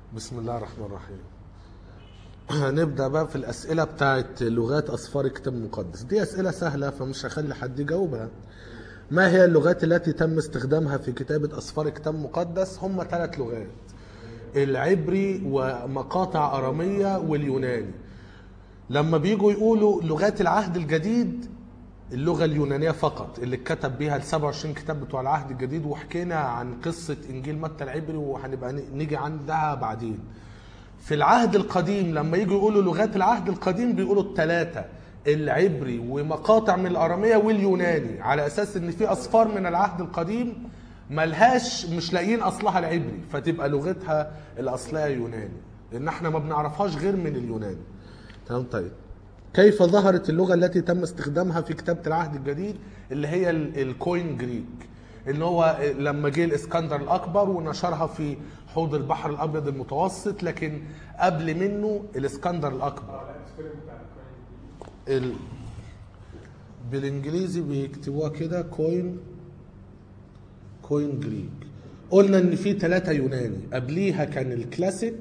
بسم الله الرحمن الرحيم هنبدا بقى في الاسئله بتاعت لغات اصفار الكتاب المقدس دي اسئله سهله فمش هخلي حد يجاوبها ما هي اللغات التي تم استخدامها في كتابه اصفار الكتاب المقدس هم ثلاث لغات العبري ومقاطع اراميه واليوناني لما بيجوا يقولوا لغات العهد الجديد اللغه اليونانيه فقط اللي اتكتب بيها ال 27 كتاب بتوع العهد الجديد وحكينا عن قصه انجيل متى العبري وهنبقى نيجي عندها بعدين في العهد القديم لما يجوا يقولوا لغات العهد القديم بيقولوا الثلاثه العبري ومقاطع من الاراميه واليوناني على اساس ان في اصفار من العهد القديم ملهاش مش لاقيين اصلها العبري فتبقى لغتها الاصليه يوناني لان احنا ما بنعرفهاش غير من اليوناني تمام طيب كيف ظهرت اللغه التي تم استخدامها في كتابه العهد الجديد اللي هي ال- الكوين جريك ان هو لما جه الاسكندر الاكبر ونشرها في حوض البحر الابيض المتوسط لكن قبل منه الاسكندر الاكبر ال... بالانجليزي بيكتبوها كده كوين كوين جريك قلنا ان في ثلاثة يوناني قبليها كان الكلاسيك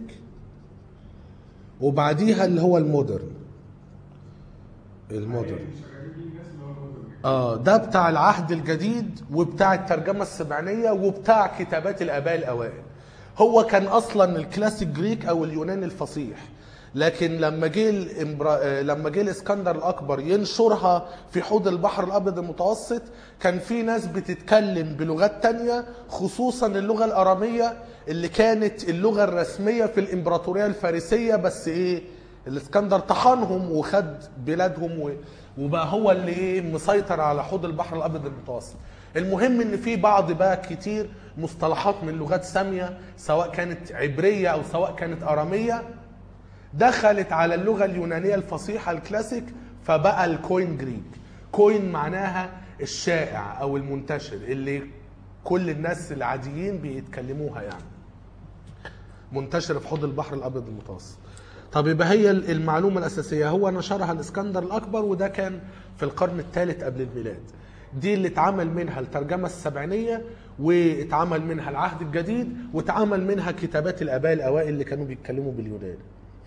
وبعديها اللي هو المودرن المودرن اه ده بتاع العهد الجديد وبتاع الترجمة السبعينية وبتاع كتابات الآباء الأوائل هو كان أصلا الكلاسيك جريك أو اليوناني الفصيح لكن لما جه الإمبرا... آه، لما جه الاسكندر الاكبر ينشرها في حوض البحر الابيض المتوسط كان في ناس بتتكلم بلغات تانية خصوصا اللغه الاراميه اللي كانت اللغه الرسميه في الامبراطوريه الفارسيه بس ايه الاسكندر طحنهم وخد بلادهم و... وبقى هو اللي ايه مسيطر على حوض البحر الابيض المتوسط المهم ان في بعض بقى كتير مصطلحات من لغات ساميه سواء كانت عبريه او سواء كانت اراميه دخلت على اللغه اليونانيه الفصيحه الكلاسيك فبقى الكوين جريك كوين معناها الشائع او المنتشر اللي كل الناس العاديين بيتكلموها يعني منتشره في حوض البحر الابيض المتوسط طب يبقى هي المعلومه الاساسيه هو نشرها الاسكندر الاكبر وده كان في القرن الثالث قبل الميلاد دي اللي اتعمل منها الترجمه السبعينيه واتعمل منها العهد الجديد واتعمل منها كتابات الاباء الاوائل اللي كانوا بيتكلموا باليوناني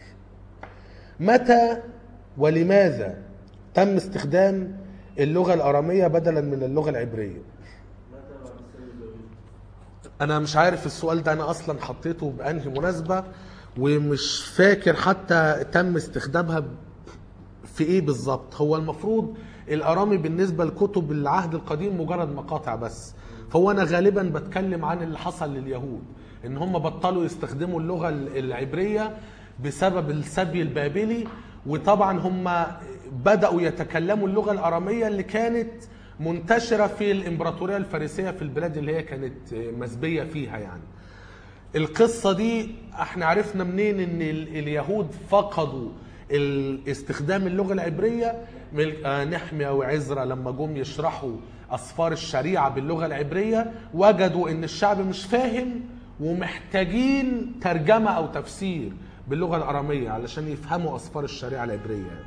متى ولماذا تم استخدام اللغه الاراميه بدلا من اللغه العبريه انا مش عارف السؤال ده انا اصلا حطيته بانهي مناسبه ومش فاكر حتى تم استخدامها في ايه بالظبط هو المفروض الارامي بالنسبه لكتب العهد القديم مجرد مقاطع بس فهو انا غالبا بتكلم عن اللي حصل لليهود ان هم بطلوا يستخدموا اللغه العبريه بسبب السبي البابلي وطبعا هم بداوا يتكلموا اللغه الاراميه اللي كانت منتشره في الامبراطوريه الفارسيه في البلاد اللي هي كانت مسبيه فيها يعني القصة دي احنا عرفنا منين ان ال- اليهود فقدوا ال- استخدام اللغة العبرية من آه، نحمية وعزرا لما جم يشرحوا أسفار الشريعة باللغة العبرية وجدوا ان الشعب مش فاهم ومحتاجين ترجمة أو تفسير باللغة الأرامية علشان يفهموا أسفار الشريعة العبرية يعني.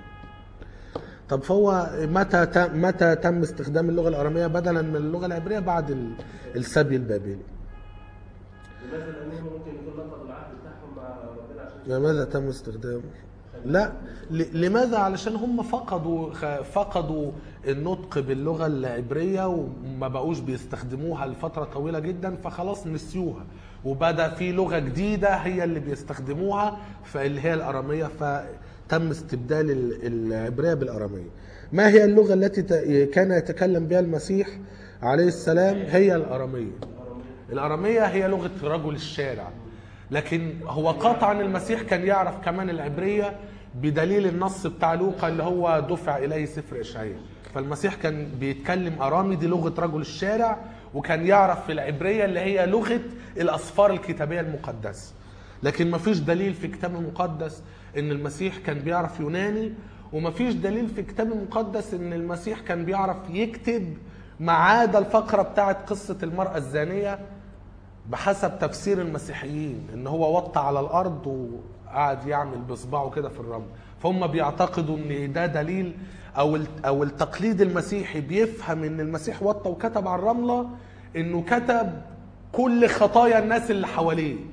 طب فهو متى ت- متى تم استخدام اللغة الأرامية بدلا من اللغة العبرية بعد ال- السبي البابلي لماذا لانهم ممكن يكون نقضوا العهد بتاعهم مع ربنا عشان لماذا تم استخدامه؟ لا ل- لماذا علشان هم فقدوا خ- فقدوا النطق باللغه العبريه وما بقوش بيستخدموها لفتره طويله جدا فخلاص نسيوها وبدا في لغه جديده هي اللي بيستخدموها فاللي هي الاراميه فتم استبدال ال- العبريه بالاراميه ما هي اللغه التي ت- كان يتكلم بها المسيح عليه السلام هي الاراميه الاراميه هي لغه رجل الشارع لكن هو قطعا المسيح كان يعرف كمان العبريه بدليل النص بتاع لوقا اللي هو دفع اليه سفر اشعياء فالمسيح كان بيتكلم ارامي دي لغه رجل الشارع وكان يعرف في العبريه اللي هي لغه الاسفار الكتابيه المقدسه لكن ما فيش دليل في الكتاب المقدس ان المسيح كان بيعرف يوناني وما فيش دليل في الكتاب المقدس ان المسيح كان بيعرف يكتب ما عدا الفقره بتاعت قصه المراه الزانيه بحسب تفسير المسيحيين ان هو وطى على الارض وقعد يعمل بصباعه كده في الرمل فهم بيعتقدوا ان ده دليل او الت- او التقليد المسيحي بيفهم ان المسيح وطى وكتب على الرمله انه كتب كل خطايا الناس اللي حواليه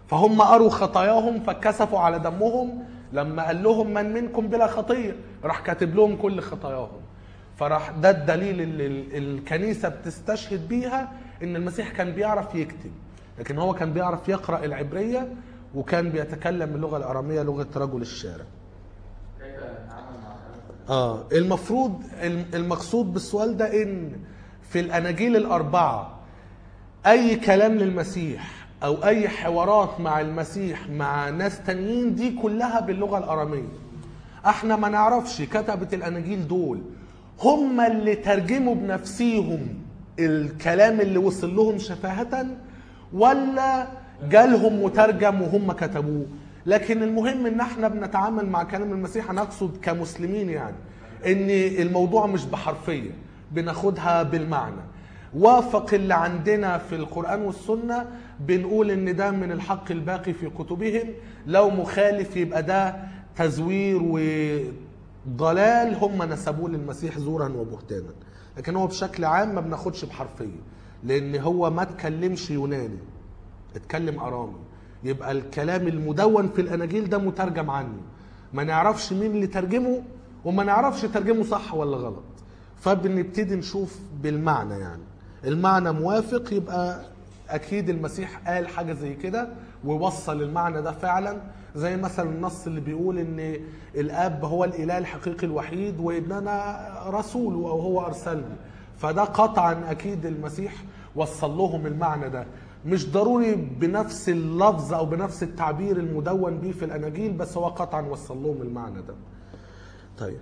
فهم قروا خطاياهم فكسفوا على دمهم لما قال لهم من منكم بلا خطيه راح كاتب لهم كل خطاياهم فراح ده الدليل اللي ال- الكنيسه بتستشهد بيها ان المسيح كان بيعرف يكتب لكن هو كان بيعرف يقرا العبريه وكان بيتكلم اللغه الاراميه لغه رجل الشارع كيف نتعامل مع هذا؟ اه المفروض الم- المقصود بالسؤال ده ان في الاناجيل الاربعه اي كلام للمسيح او اي حوارات مع المسيح مع ناس تانيين دي كلها باللغه الاراميه احنا ما نعرفش كتبه الاناجيل دول هم اللي ترجموا بنفسيهم الكلام اللي وصل لهم شفاهه ولا جالهم مترجم وهم كتبوه لكن المهم ان احنا بنتعامل مع كلام المسيح انا اقصد كمسلمين يعني ان الموضوع مش بحرفيه بناخدها بالمعنى وافق اللي عندنا في القرآن والسنة بنقول ان ده من الحق الباقي في كتبهم لو مخالف يبقى ده تزوير وضلال هم نسبوه للمسيح زورا وبهتانا لكن هو بشكل عام ما بناخدش بحرفية لان هو ما تكلمش يوناني اتكلم ارامي يبقى الكلام المدون في الاناجيل ده مترجم عنه ما نعرفش مين اللي ترجمه وما نعرفش ترجمه صح ولا غلط فبنبتدي نشوف بالمعنى يعني المعنى موافق يبقى اكيد المسيح قال حاجه زي كده ووصل المعنى ده فعلا زي مثلا النص اللي بيقول ان الاب هو الاله الحقيقي الوحيد وان انا رسوله او هو ارسلني فده قطعا اكيد المسيح وصل لهم المعنى ده مش ضروري بنفس اللفظ او بنفس التعبير المدون بيه في الاناجيل بس هو قطعا وصل لهم المعنى ده طيب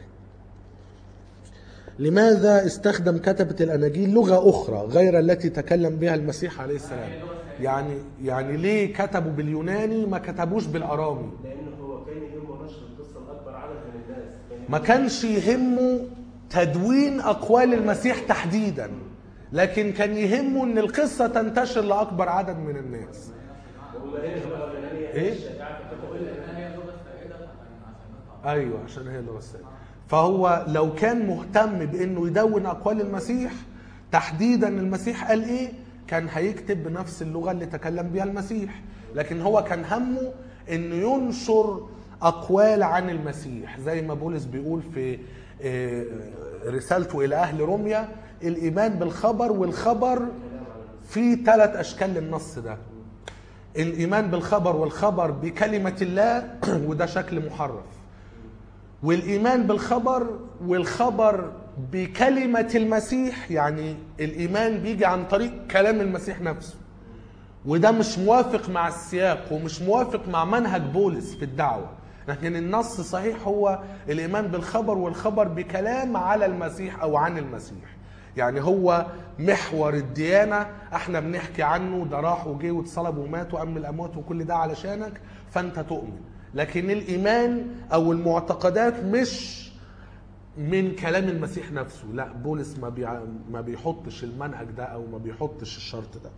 لماذا استخدم كتبة الأناجيل لغة أخرى غير التي تكلم بها المسيح عليه السلام يعني يعني ليه كتبوا باليوناني ما كتبوش بالأرامي لانه هو كان يهمه نشر القصه لاكبر عدد من الناس كان ما كانش يهمه تدوين أقوال المسيح تحديدا لكن كان يهمه ان القصة تنتشر لأكبر عدد من الناس وما هي اللغه اليونانيه إيه؟ الشائعه في الكتب لان هي اللغه السائده فكان عشان نطلع ايوه عشان هي اللغه السائده فهو لو كان مهتم بانه يدون اقوال المسيح تحديدا المسيح قال ايه كان هيكتب بنفس اللغه اللي تكلم بها المسيح لكن هو كان همه انه ينشر اقوال عن المسيح زي ما بولس بيقول في آه، رسالته الى اهل روميا الايمان بالخبر والخبر في ثلاث اشكال للنص ده الايمان بالخبر والخبر بكلمه الله وده شكل محرف والايمان بالخبر والخبر بكلمه المسيح يعني الايمان بيجي عن طريق كلام المسيح نفسه وده مش موافق مع السياق ومش موافق مع منهج بولس في الدعوه لكن النص صحيح هو الايمان بالخبر والخبر بكلام على المسيح او عن المسيح يعني هو محور الديانه احنا بنحكي عنه ده راح وجه واتصلب ومات وقام من الاموات وكل ده علشانك فانت تؤمن لكن الايمان او المعتقدات مش من كلام المسيح نفسه لا بولس ما بيع... ما بيحطش المنهج ده او ما بيحطش الشرط ده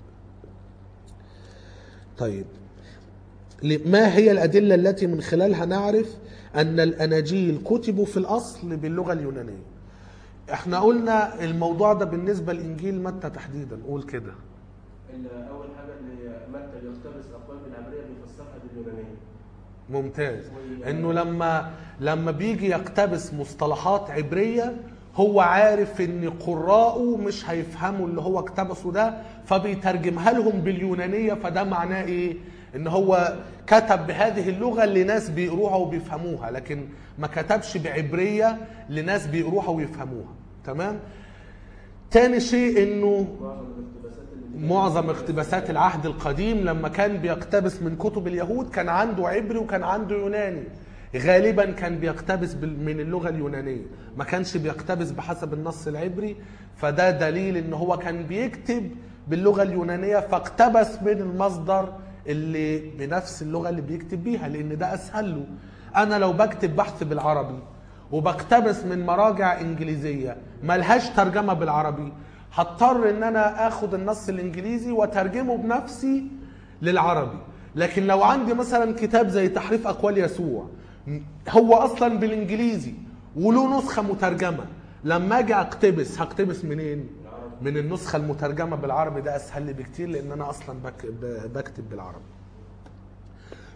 طيب ما هي الأدلة التي من خلالها نعرف أن الأناجيل كتبوا في الأصل باللغة اليونانية احنا قلنا الموضوع ده بالنسبة لإنجيل متى تحديدا قول كده ال- اول حاجه ان متى بيقتبس اقوال بالعبريه بيفسرها باليونانيه ممتاز انه لما لما بيجي يقتبس مصطلحات عبريه هو عارف ان قراءه مش هيفهموا اللي هو اقتبسه ده فبيترجمها لهم باليونانيه فده معناه ايه ان هو كتب بهذه اللغه لناس بيقروها وبيفهموها لكن ما كتبش بعبريه لناس بيقروها ويفهموها تمام تاني شيء انه معظم الاقتباسات اللي معظم اقتباسات العهد القديم لما كان بيقتبس من كتب اليهود كان عنده عبري وكان عنده يوناني غالبا كان بيقتبس بال- من اللغة اليونانية ما كانش بيقتبس بحسب النص العبري فده دليل ان هو كان بيكتب باللغة اليونانية فاقتبس من المصدر اللي بنفس اللغة اللي بيكتب بيها لان ده اسهل له انا لو بكتب بحث بالعربي وبقتبس من مراجع انجليزيه ملهاش ترجمه بالعربي هضطر ان انا اخد النص الانجليزي واترجمه بنفسي للعربي لكن لو عندي مثلا كتاب زي تحريف اقوال يسوع م- هو اصلا بالانجليزي وله نسخه مترجمه لما اجي اقتبس هقتبس منين من النسخه المترجمه بالعربي ده اسهل لي بكتير لان انا اصلا بك ب- بكتب بالعربي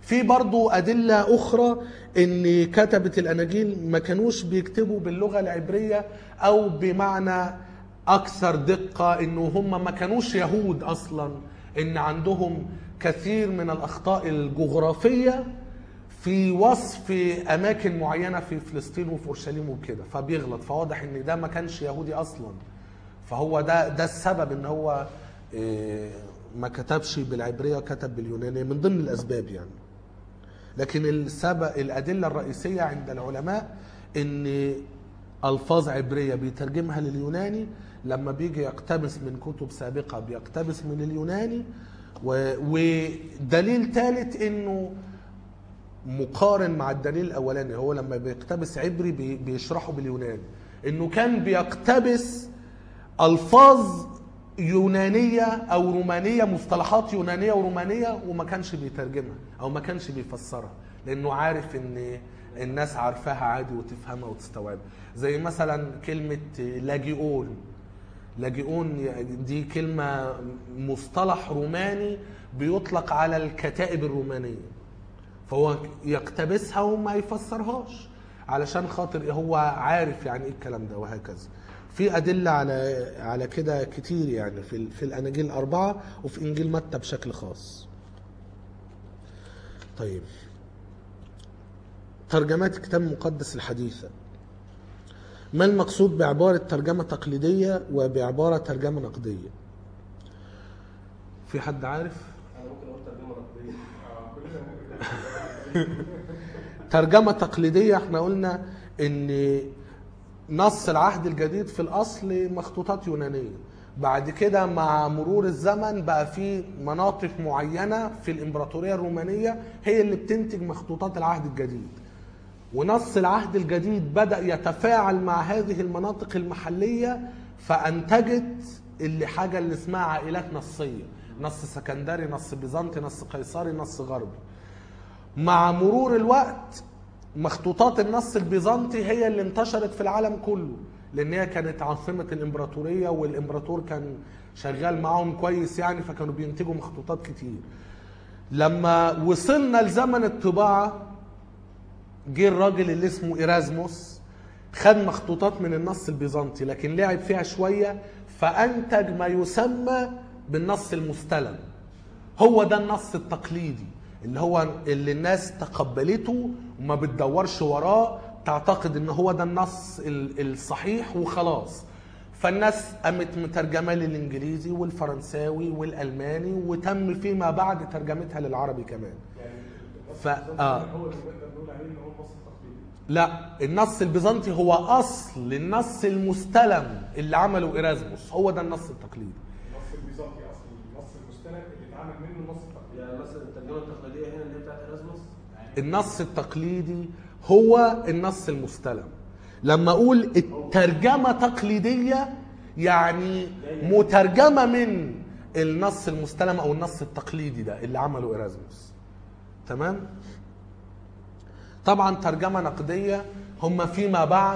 في برضو أدلة أخرى إن كتبة الأناجيل ما كانوش بيكتبوا باللغة العبرية أو بمعنى أكثر دقة إنه هم ما كانوش يهود أصلا إن عندهم كثير من الأخطاء الجغرافية في وصف أماكن معينة في فلسطين وفي أورشليم وكده فبيغلط فواضح إن ده ما كانش يهودي أصلا فهو ده ده السبب إن هو إيه، ما كتبش بالعبرية كتب باليونانية من ضمن الأسباب يعني لكن السبب الأدلة الرئيسية عند العلماء إن ألفاظ عبرية بيترجمها لليوناني لما بيجي يقتبس من كتب سابقة بيقتبس من اليوناني و- ودليل ثالث إنه مقارن مع الدليل الأولاني هو لما بيقتبس عبري بي- بيشرحه باليوناني إنه كان بيقتبس ألفاظ يونانية أو رومانية مصطلحات يونانية ورومانية وما كانش بيترجمها أو ما كانش بيفسرها لأنه عارف إن الناس عارفاها عادي وتفهمها وتستوعبها زي مثلا كلمة لاجئون لاجئون دي كلمة مصطلح روماني بيطلق على الكتائب الرومانية فهو يقتبسها وما يفسرهاش علشان خاطر هو عارف يعني ايه الكلام ده وهكذا في أدلة على على كده كتير يعني في ال- في الأناجيل الأربعة وفي إنجيل متى بشكل خاص. طيب ترجمات الكتاب المقدس الحديثة ما المقصود بعبارة ترجمة تقليدية وبعبارة ترجمة نقدية؟ في حد عارف؟ انا ممكن اقول ترجمه نقديه ترجمة تقليدية احنا قلنا ان نص العهد الجديد في الاصل مخطوطات يونانية بعد كده مع مرور الزمن بقى في مناطق معينة في الامبراطورية الرومانية هي اللي بتنتج مخطوطات العهد الجديد ونص العهد الجديد بدأ يتفاعل مع هذه المناطق المحلية فأنتجت اللي حاجة اللي اسمها عائلات نصية نص سكندري نص بيزنطي نص قيصري نص غربي مع مرور الوقت مخطوطات النص البيزنطي هي اللي انتشرت في العالم كله لان هي كانت عاصمه الامبراطوريه والامبراطور كان شغال معاهم كويس يعني فكانوا بينتجوا مخطوطات كتير لما وصلنا لزمن الطباعه جه الراجل اللي اسمه ايرازموس خد مخطوطات من النص البيزنطي لكن لعب فيها شويه فانتج ما يسمى بالنص المستلم هو ده النص التقليدي اللي هو اللي الناس تقبلته وما بتدورش وراه تعتقد ان هو ده النص ال- الصحيح وخلاص فالناس قامت مترجمه للانجليزي والفرنساوي والالماني وتم فيما بعد ترجمتها للعربي كمان ف آه. هو اللي نقدر نقول عليه ان هو النص التقليدي لا النص البيزنطي هو اصل النص المستلم اللي عمله ايرازموس هو ده النص التقليدي النص البيزنطي اصلا النص المستند اللي اتعمل منه النص التقليدي يعني مثلا الترجمه التقليديه هنا اللي هي بتاعت ايرازموس النص التقليدي هو النص المستلم لما اقول الترجمه تقليديه يعني مترجمه من النص المستلم او النص التقليدي ده اللي عمله ايرازموس تمام طبعا ترجمه نقديه هم فيما بعد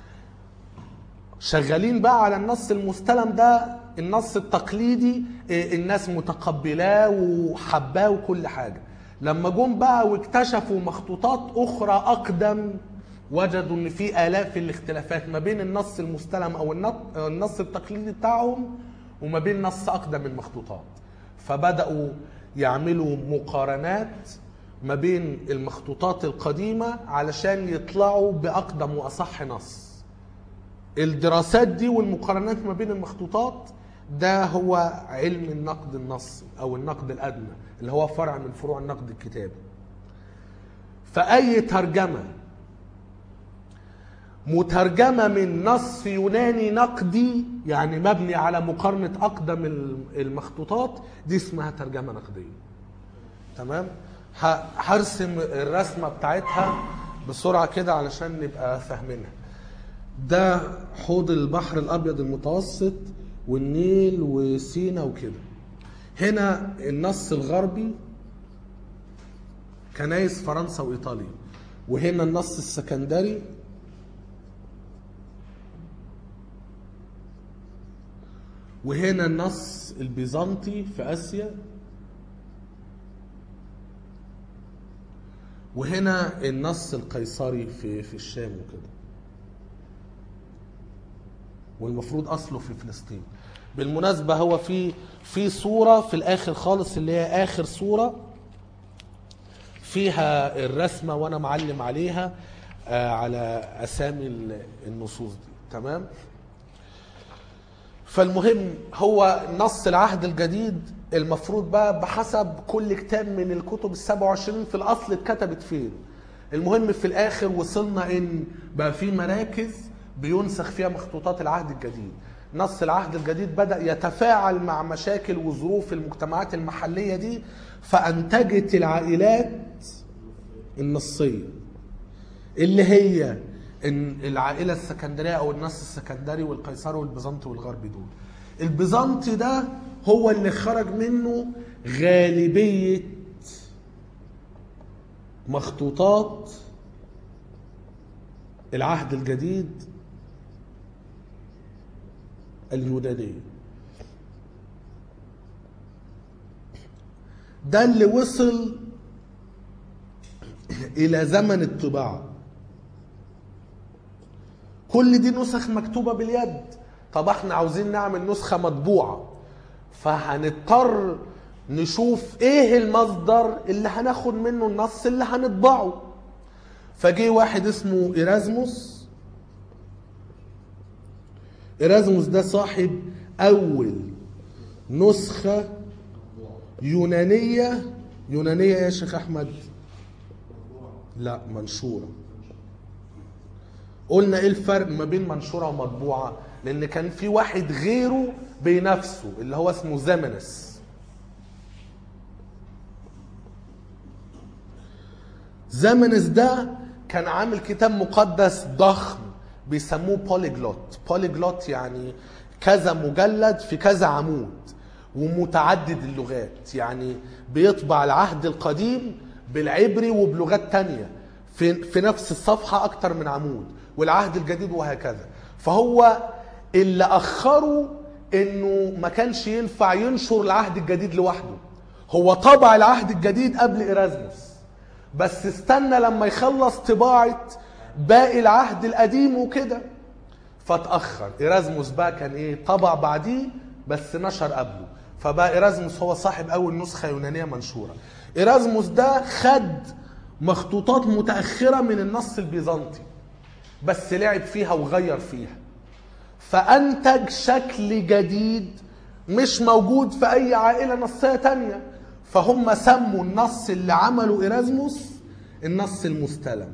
شغالين بقى على النص المستلم ده النص التقليدي إيه، الناس متقبلاه وحباه وكل حاجه لما جم بقى واكتشفوا مخطوطات اخرى اقدم وجدوا ان في الاف الاختلافات ما بين النص المستلم او النط- النص التقليدي بتاعهم وما بين نص اقدم من المخطوطات فبداوا يعملوا مقارنات ما بين المخطوطات القديمه علشان يطلعوا باقدم واصح نص الدراسات دي والمقارنات ما بين المخطوطات ده هو علم النقد النصي او النقد الادنى اللي هو فرع من فروع النقد الكتابي فاي ترجمه مترجمه من نص يوناني نقدي يعني مبني على مقارنه اقدم المخطوطات دي اسمها ترجمه نقديه تمام ه- هرسم الرسمه بتاعتها بسرعه كده علشان نبقى فاهمينها ده حوض البحر الابيض المتوسط والنيل وسينا وكده هنا النص الغربي كنايس فرنسا وايطاليا وهنا النص السكندري وهنا النص البيزنطي في اسيا وهنا النص القيصري في في الشام وكده والمفروض اصله في فلسطين بالمناسبه هو في في صوره في الاخر خالص اللي هي اخر صوره فيها الرسمه وانا معلم عليها آه، على اسامي ال- النصوص دي تمام فالمهم هو نص العهد الجديد المفروض بقى بحسب كل كتاب من الكتب ال 27 في الاصل اتكتبت فين المهم في الاخر وصلنا ان بقى في مراكز بينسخ فيها مخطوطات العهد الجديد نص العهد الجديد بدا يتفاعل مع مشاكل وظروف المجتمعات المحليه دي فانتجت العائلات النصيه اللي هي إن العائله السكندريه او النص السكندري والقيصري والبيزنطي والغربي دول البيزنطي ده هو اللي خرج منه غالبيه مخطوطات العهد الجديد اليونانيه ده اللي وصل الى زمن الطباعه كل دي نسخ مكتوبه باليد طب احنا عاوزين نعمل نسخه مطبوعه فهنضطر نشوف ايه المصدر اللي هناخد منه النص اللي هنطبعه فجه واحد اسمه ايرازموس ايرازموس ده صاحب اول نسخه يونانيه يونانيه يا شيخ احمد لا منشوره قلنا ايه الفرق ما بين منشوره ومطبوعه لان كان في واحد غيره بينافسه اللي هو اسمه زمنس زمنس ده كان عامل كتاب مقدس ضخم بيسموه بوليجلوت بوليجلوت يعني كذا مجلد في كذا عمود ومتعدد اللغات يعني بيطبع العهد القديم بالعبري وبلغات تانية في, في نفس الصفحة أكتر من عمود والعهد الجديد وهكذا فهو اللي أخره إنه ما كانش ينفع ينشر العهد الجديد لوحده هو طبع العهد الجديد قبل إيرازموس بس استنى لما يخلص طباعة باقي العهد القديم وكده فتأخر إيرازموس بقى كان إيه طبع بعديه بس نشر قبله فبقى إيرازموس هو صاحب أول نسخة يونانية منشورة إيرازموس ده خد مخطوطات متأخرة من النص البيزنطي بس لعب فيها وغير فيها فأنتج شكل جديد مش موجود في أي عائلة نصية تانية فهم سموا النص اللي عمله إيرازموس النص المستلم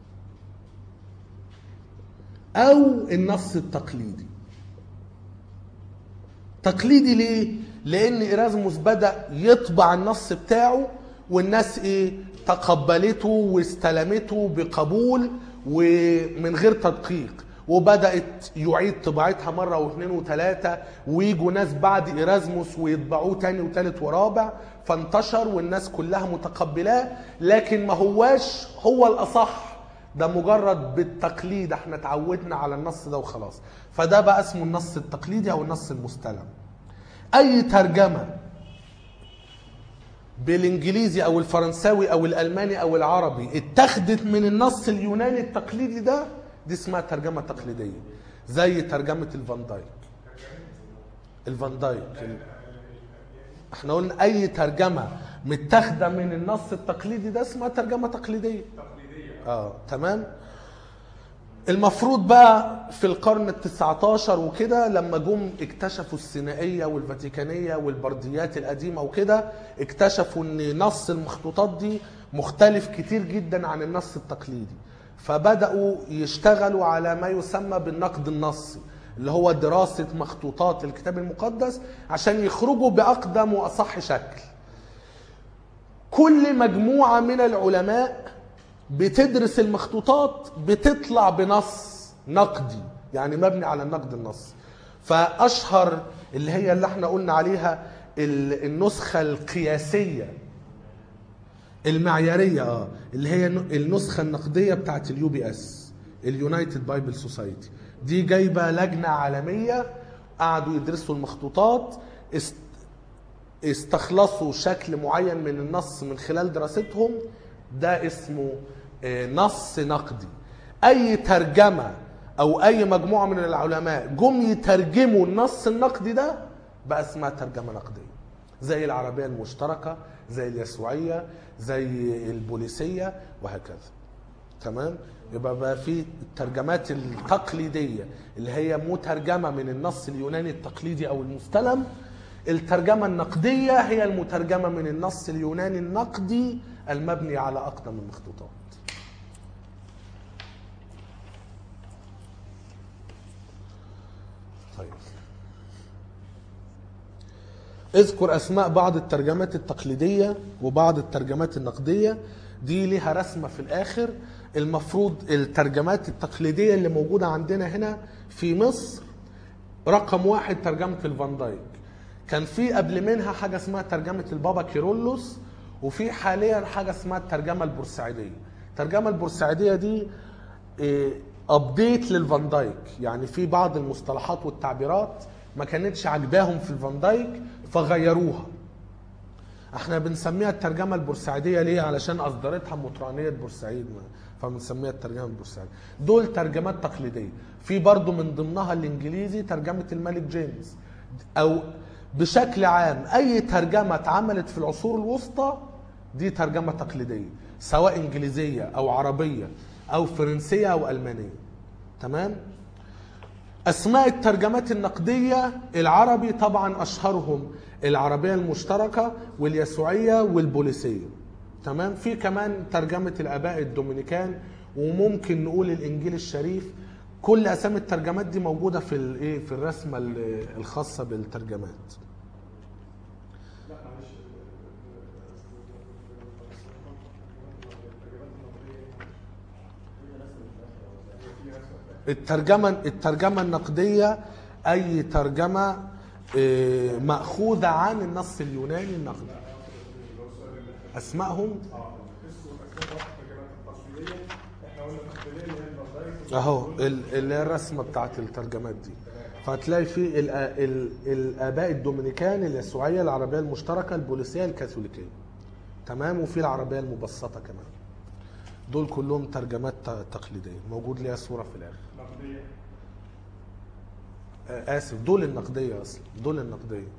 أو النص التقليدي تقليدي ليه؟ لأن إيرازموس بدأ يطبع النص بتاعه والناس إيه؟ تقبلته واستلمته بقبول ومن غير تدقيق وبدأت يعيد طباعتها مرة واثنين وثلاثة ويجوا ناس بعد إيرازموس ويطبعوه تاني وتالت ورابع فانتشر والناس كلها متقبلاه لكن ما هواش هو الأصح ده مجرد بالتقليد احنا اتعودنا على النص ده وخلاص فده بقى اسمه النص التقليدي او النص المستلم اي ترجمه بالانجليزي او الفرنساوي او الالماني او العربي اتخذت من النص اليوناني التقليدي ده دي اسمها ترجمه تقليديه زي ترجمه الفان دايك الفان دايك احنا قلنا اي ترجمه متاخده من النص التقليدي ده اسمها ترجمه تقليديه اه تمام المفروض بقى في القرن ال19 وكده لما جم اكتشفوا السينائيه والفاتيكانيه والبرديات القديمه وكده اكتشفوا ان نص المخطوطات دي مختلف كتير جدا عن النص التقليدي فبداوا يشتغلوا على ما يسمى بالنقد النصي اللي هو دراسه مخطوطات الكتاب المقدس عشان يخرجوا باقدم واصح شكل كل مجموعه من العلماء بتدرس المخطوطات بتطلع بنص نقدي يعني مبني على النقد النصي فاشهر اللي هي اللي احنا قلنا عليها ال- النسخه القياسيه المعياريه اه اللي هي النسخه النقديه بتاعت اليو بي اس اليونايتد بايبل سوسايتي دي جايبه لجنه عالميه قعدوا يدرسوا المخطوطات است- استخلصوا شكل معين من النص من خلال دراستهم ده اسمه آه، نص نقدي اي ترجمه او اي مجموعه من العلماء جم يترجموا النص النقدي ده بقى اسمها ترجمه نقديه زي العربيه المشتركه زي اليسوعيه زي البوليسيه وهكذا تمام يبقى بقى في الترجمات التقليديه اللي هي مترجمه من النص اليوناني التقليدي او المستلم الترجمه النقديه هي المترجمه من النص اليوناني النقدي المبني على اقدم المخطوطات طيب اذكر اسماء بعض الترجمات التقليديه وبعض الترجمات النقديه دي ليها رسمه في الاخر المفروض الترجمات التقليديه اللي موجوده عندنا هنا في مصر رقم واحد ترجمه الفان دايك كان في قبل منها حاجه اسمها ترجمه البابا كيرلس وفي حاليا حاجه اسمها الترجمه البورسعيديه الترجمه البورسعيديه دي ابديت للفان دايك يعني في بعض المصطلحات والتعبيرات ما كانتش عجباهم في الفان دايك فغيروها احنا بنسميها الترجمه البورسعيديه ليه علشان اصدرتها مطرانيه بورسعيد فبنسميها الترجمه البورسعيديه دول ترجمات تقليديه في برضو من ضمنها الانجليزي ترجمه الملك جيمس او بشكل عام اي ترجمه اتعملت في العصور الوسطى دي ترجمه تقليديه سواء انجليزيه او عربيه او فرنسيه او المانيه تمام اسماء الترجمات النقديه العربي طبعا اشهرهم العربيه المشتركه واليسوعيه والبوليسيه تمام في كمان ترجمه الاباء الدومينيكان وممكن نقول الانجيل الشريف كل اسامي الترجمات دي موجوده في الايه في الرسمه ال- الخاصه بالترجمات لا معلش الترجمه الترجمه النقديه اي ترجمه آه، ماخوذه عن النص اليوناني النقدي اسمائهم اه اسمه اسماء واحد الترجمات التقليديه احنا قلنا التقليديه اللي هي البردايك اهو ال- اللي هي الرسمه بتاعت الترجمات دي فهتلاقي في الآ- ال- الاباء الدومينيكان اليسوعيه العربيه المشتركه البوليسيه الكاثوليكيه تمام وفي العربيه المبسطه كمان دول كلهم ترجمات ت- تقليديه موجود ليها صوره في الاخر نقديه آه، اسف دول النقديه اصلا دول النقديه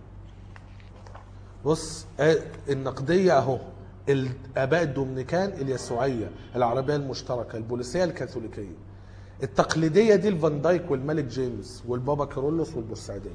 بص آه، النقديه اهو الاباء الدومينيكان اليسوعيه العربيه المشتركه البوليسيه الكاثوليكيه التقليديه دي الفان دايك والملك جيمس والبابا كارولوس والبورسعيديه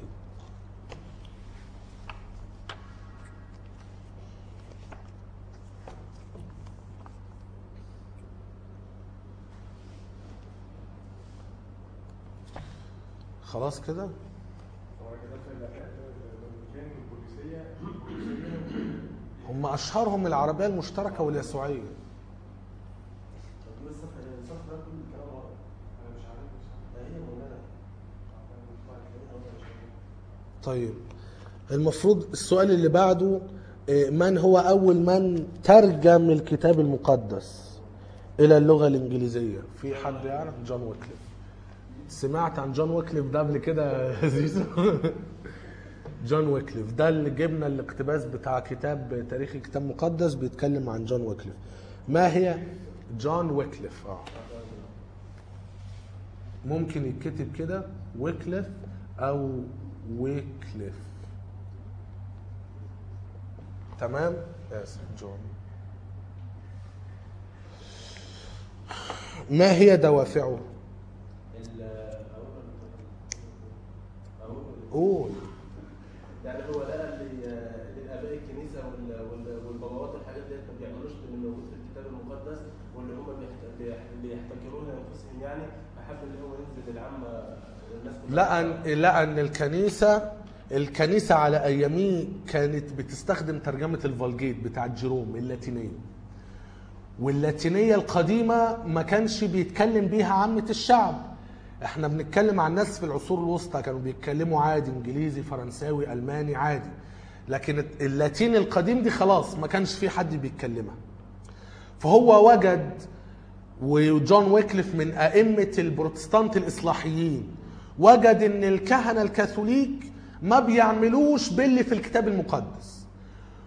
خلاص كده طبعا كده في الاباء الدومينيكان والبوليسيه البوليسيه هم اشهرهم العربيه المشتركه واليسوعيه طب لسه في الصف ده كل الكلام غلط انا مش عارف مش عارف ده هي مولانا طيب المفروض السؤال اللي بعده آه، من هو أول من ترجم الكتاب المقدس إلى اللغة الإنجليزية في حد يعرف جون ويكليف سمعت عن جون ويكليف ده قبل كده يا زيزو جون ويكليف ده اللي جبنا الاقتباس بتاع كتاب تاريخ كتاب مقدس بيتكلم عن جون ويكليف ما هي جون ويكليف اه ممكن يتكتب كده ويكليف او ويكليف تمام اسف جون ما هي دوافعه قول يعني هو لقى اللي اللي اباء الكنيسه وال- وال- والباباوات والحاجات ديت ما بيعملوش اللي موجود في الكتاب المقدس واللي هم بيحت- بيح- بيحتكرون انفسهم يعني فحب ان هو ينزل للعامه الناس كلها لقى ان لقى ان الكنيسه الكنيسه على اياميه كانت بتستخدم ترجمه الفالجيت بتاعت جيروم اللاتينيه واللاتينيه القديمه ما كانش بيتكلم بيها عامه الشعب احنا بنتكلم عن ناس في العصور الوسطى كانوا بيتكلموا عادي انجليزي فرنساوي الماني عادي لكن اللاتيني القديم دي خلاص ما كانش في حد بيتكلمها فهو وجد وجون ويكليف من أئمة البروتستانت الإصلاحيين وجد إن الكهنة الكاثوليك ما بيعملوش باللي في الكتاب المقدس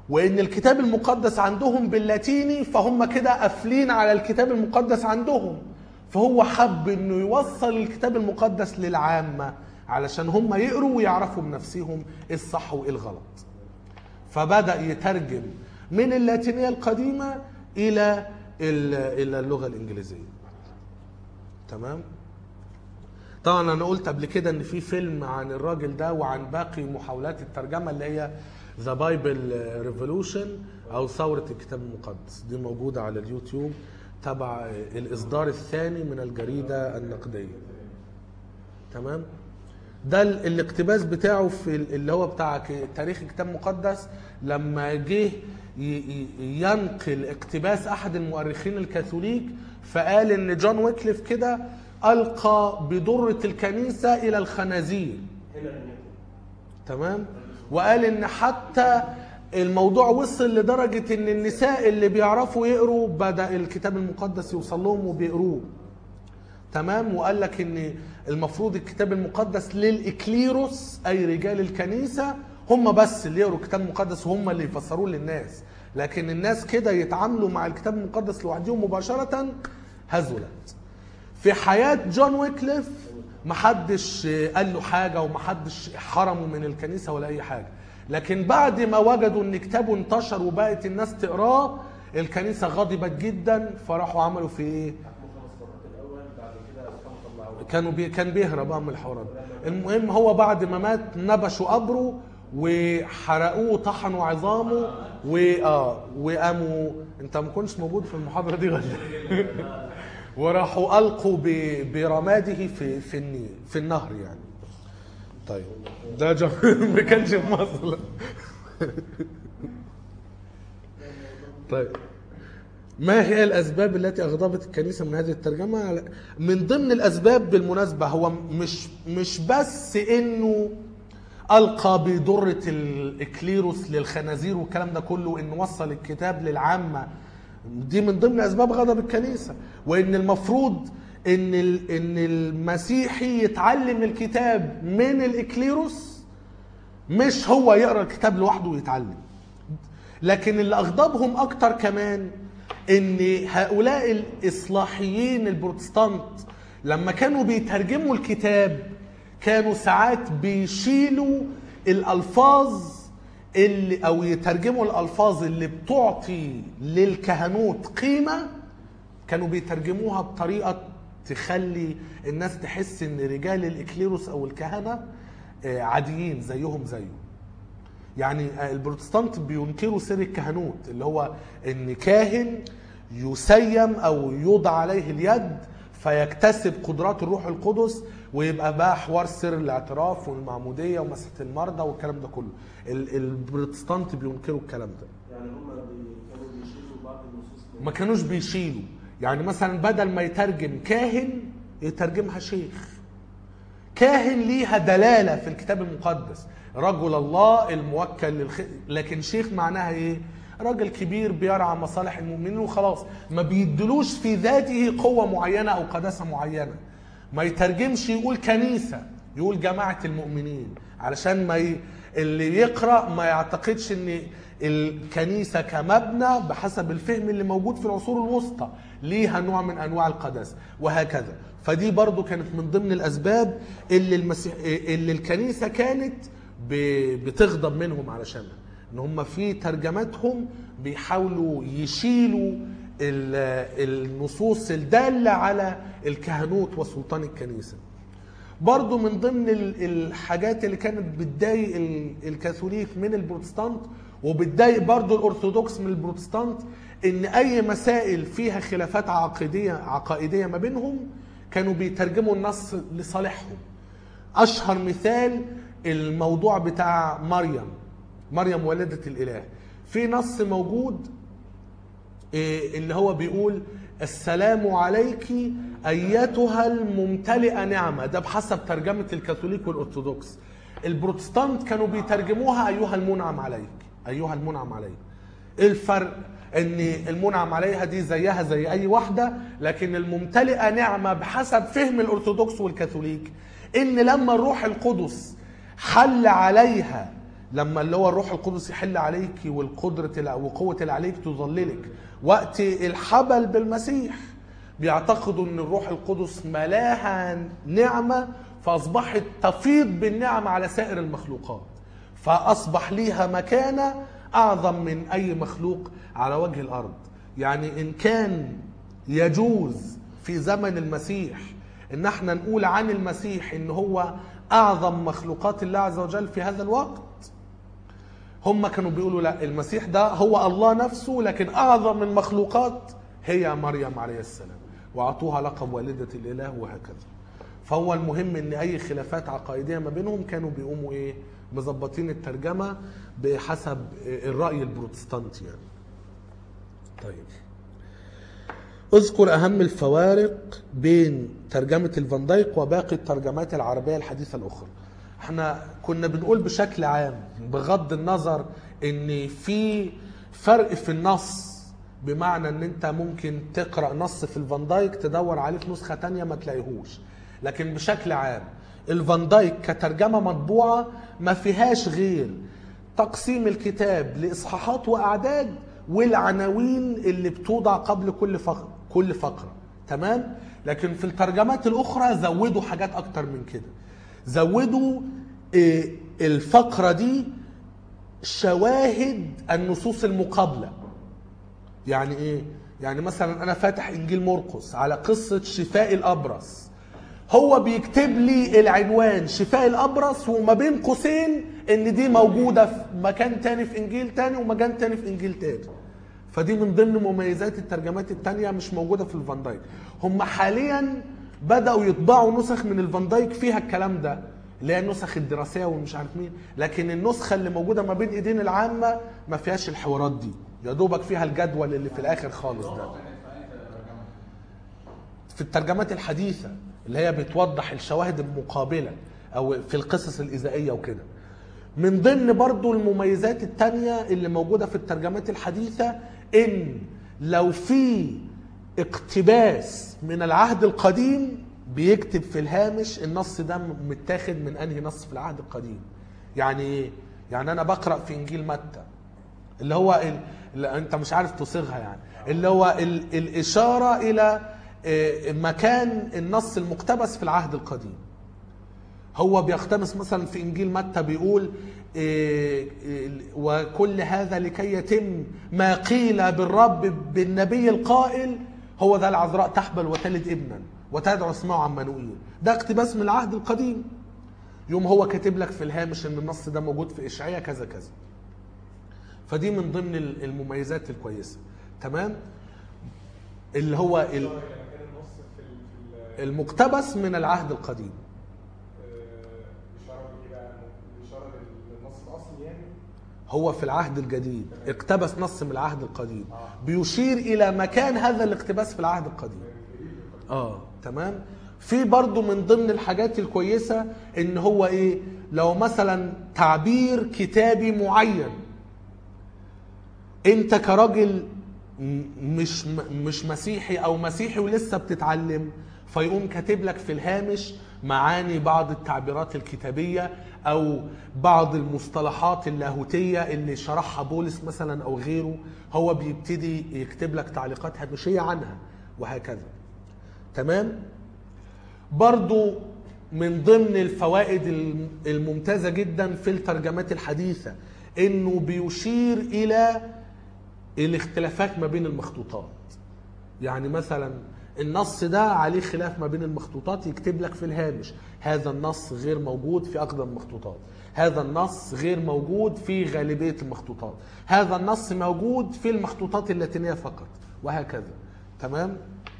وان الكتاب المقدس عندهم باللاتيني فهم كده قافلين على الكتاب المقدس عندهم فهو حب انه يوصل الكتاب المقدس للعامه علشان هم يقروا ويعرفوا بنفسهم ايه الصح وايه الغلط فبدا يترجم من اللاتينيه القديمه الى ال- الى اللغه الانجليزيه تمام طبعا انا قلت قبل كده ان في فيلم عن الراجل ده وعن باقي محاولات الترجمه اللي هي ذا بايبل ريفولوشن او ثوره الكتاب المقدس دي موجوده على اليوتيوب تبع الاصدار الثاني من الجريده النقديه تمام ده ال- الاقتباس بتاعه في ال- اللي هو بتاع ك- تاريخ الكتاب المقدس لما جه ي- ي- ينقل اقتباس احد المؤرخين الكاثوليك فقال ان جون ويكليف كده القى بضره الكنيسه الى الخنازير هنا رميته تمام وقال ان حتى الموضوع وصل لدرجة ان النساء اللي بيعرفوا يقروا بدأ الكتاب المقدس يوصل لهم وبيقروه تمام وقال لك ان المفروض الكتاب المقدس للإكليروس اي رجال الكنيسة هم بس اللي يقروا الكتاب المقدس وهم اللي يفسروه للناس لكن الناس كده يتعاملوا مع الكتاب المقدس لوحدهم مباشرة هزلت في حياة جون ويكليف محدش قال له حاجة ومحدش حرمه من الكنيسة ولا أي حاجة لكن بعد ما وجدوا ان كتابه انتشر وبقت الناس تقراه الكنيسة غضبت جدا فراحوا عملوا في ايه حكموا خمس مرات الاول بعد كده اصحابه طلعوه كانوا بي كان بيهرب بقى من الحوارات المهم هو بعد ما مات نبشوا قبره وحرقوه وطحنوا عظامه و اه وقاموا انت ما كنتش موجود في المحاضره دي ولا إيه؟ وراحوا القوا ب- برماده في في النيل في النهر يعني طيب ده جم... ما كانش في مصر طيب ما هي الاسباب التي اغضبت الكنيسه من هذه الترجمه من ضمن الاسباب بالمناسبه هو مش مش بس انه القى بضره الاكليروس للخنازير والكلام ده كله انه وصل الكتاب للعامه دي من ضمن اسباب غضب الكنيسه وان المفروض ان ال- ان المسيحي يتعلم الكتاب من الاكليروس مش هو يقرا الكتاب لوحده ويتعلم لكن اللي اغضبهم اكتر كمان ان هؤلاء الاصلاحيين البروتستانت لما كانوا بيترجموا الكتاب كانوا ساعات بيشيلوا الالفاظ اللي او يترجموا الالفاظ اللي بتعطي للكهنوت قيمه كانوا بيترجموها بطريقه تخلي الناس تحس ان رجال الاكليروس او الكهنه آه، عاديين زيهم زيه يعني البروتستانت بينكروا سر الكهنوت اللي هو ان كاهن يسيم او يوضع عليه اليد فيكتسب قدرات الروح القدس ويبقى بقى حوار سر الاعتراف والمعموديه ومسحه المرضى والكلام ده كله ال- البروتستانت بينكروا الكلام ده يعني هم بي- كانوا بيشيلوا بعض النصوص من ما كانوش بيشيلوا يعني مثلا بدل ما يترجم كاهن يترجمها شيخ كاهن ليها دلالة في الكتاب المقدس رجل الله الموكل للخ... لكن شيخ معناها ايه راجل كبير بيرعى مصالح المؤمنين وخلاص ما بيدلوش في ذاته قوة معينة او قداسة معينة ما يترجمش يقول كنيسة يقول جماعة المؤمنين علشان ما ي... اللي يقرأ ما يعتقدش ان الكنيسة كمبنى بحسب الفهم اللي موجود في العصور الوسطى ليها نوع من انواع القداسة وهكذا فدي برضو كانت من ضمن الاسباب اللي المسيح اللي الكنيسة كانت ب- بتغضب منهم علشانها ان هم في ترجماتهم بيحاولوا يشيلوا ال- النصوص الدالة على الكهنوت وسلطان الكنيسة برضو من ضمن ال- الحاجات اللي كانت بتضايق ال- الكاثوليك من البروتستانت وبتضايق برضو الارثوذكس من البروتستانت ان اي مسائل فيها خلافات عقيديه عقائديه ما بينهم كانوا بيترجموا النص لصالحهم اشهر مثال الموضوع بتاع مريم مريم والده الاله في نص موجود إيه اللي هو بيقول السلام عليك ايتها الممتلئه نعمه ده بحسب ترجمه الكاثوليك والارثوذكس البروتستانت كانوا بيترجموها ايها المنعم عليك ايها المنعم عليك إيه الفرق ان المنعم عليها دي زيها زي اي واحده لكن الممتلئه نعمه بحسب فهم الارثوذكس والكاثوليك ان لما الروح القدس حل عليها لما اللي هو الروح القدس يحل عليك والقدرة الع- وقوة اللي عليك تظللك وقت الحبل بالمسيح بيعتقدوا ان الروح القدس ملاها نعمة فاصبحت تفيض بالنعمة على سائر المخلوقات فاصبح ليها مكانة اعظم من اي مخلوق على وجه الارض يعني ان كان يجوز في زمن المسيح ان احنا نقول عن المسيح ان هو اعظم مخلوقات الله عز وجل في هذا الوقت هم كانوا بيقولوا لا المسيح ده هو الله نفسه لكن اعظم المخلوقات هي مريم عليه السلام واعطوها لقب والده الاله وهكذا فهو المهم ان اي خلافات عقائديه ما بينهم كانوا بيقوموا ايه مظبطين الترجمه بحسب الراي البروتستانتي يعني طيب اذكر اهم الفوارق بين ترجمه الفان دايك وباقي الترجمات العربيه الحديثه الاخرى احنا كنا بنقول بشكل عام بغض النظر ان في فرق في النص بمعنى ان انت ممكن تقرا نص في الفان دايك تدور عليه في نسخه تانية ما تلاقيهوش لكن بشكل عام الفان دايك كترجمه مطبوعه ما فيهاش غير تقسيم الكتاب لاصحاحات واعداد والعناوين اللي بتوضع قبل كل فقره كل فقره تمام لكن في الترجمات الاخرى زودوا حاجات اكتر من كده زودوا آه، الفقره دي شواهد النصوص المقابله يعني ايه يعني مثلا انا فاتح انجيل مرقس على قصه شفاء الابرص هو بيكتب لي العنوان شفاء الابرص وما بين قوسين ان دي موجوده في مكان تاني في انجيل تاني ومكان تاني في انجيل تاني فدي من ضمن مميزات الترجمات التانية مش موجودة في الفان دايك هم حاليا بدأوا يطبعوا نسخ من الفان دايك فيها الكلام ده اللي هي النسخ الدراسية ومش عارف مين لكن النسخة اللي موجودة ما بين ايدين العامة ما فيهاش الحوارات دي يا دوبك فيها الجدول اللي في الاخر خالص ده في الترجمات الحديثة اللي هي بتوضح الشواهد المقابلة أو في القصص الإذائية وكده من ضمن برضو المميزات التانية اللي موجودة في الترجمات الحديثة إن لو في اقتباس من العهد القديم بيكتب في الهامش النص ده متاخد من أنهي نص في العهد القديم يعني إيه؟ يعني أنا بقرأ في إنجيل متى اللي هو ال... اللي انت مش عارف تصيغها يعني اللي هو ال... الاشاره الى آه، مكان النص المقتبس في العهد القديم هو بيقتبس مثلا في انجيل متى بيقول آه، آه، وكل هذا لكي يتم ما قيل بالرب بالنبي القائل هو ذا العذراء تحبل وتلد ابنا وتدعو اسمه عمانوئيل ده اقتباس من العهد القديم يوم هو كاتب لك في الهامش ان النص ده موجود في اشعياء كذا كذا فدي من ضمن المميزات الكويسه تمام اللي هو ال- إشارة إلى مكان النص في ال- في ال- المقتبس من العهد القديم آه، إشارة لإيه بقى؟ إشارة للنص الأصلي يعني هو في العهد الجديد اقتبس نص من العهد القديم بيشير الى مكان هذا الاقتباس في العهد القديم اه تمام في برضو من ضمن الحاجات الكويسة ان هو ايه لو مثلا تعبير كتابي معين انت كراجل م- مش م- مش مسيحي او مسيحي ولسه بتتعلم فيقوم كاتب لك في الهامش معاني بعض التعبيرات الكتابيه او بعض المصطلحات اللاهوتيه اللي شرحها بولس مثلا او غيره هو بيبتدي يكتب لك تعليقات هامشيه عنها وهكذا تمام برضو من ضمن الفوائد الم- الممتازة جدا في الترجمات الحديثة انه بيشير الى الاختلافات ما بين المخطوطات يعني مثلا النص ده عليه خلاف ما بين المخطوطات يكتب لك في الهامش هذا النص غير موجود في اقدم المخطوطات هذا النص غير موجود في غالبية المخطوطات هذا النص موجود في المخطوطات اللاتينية فقط وهكذا تمام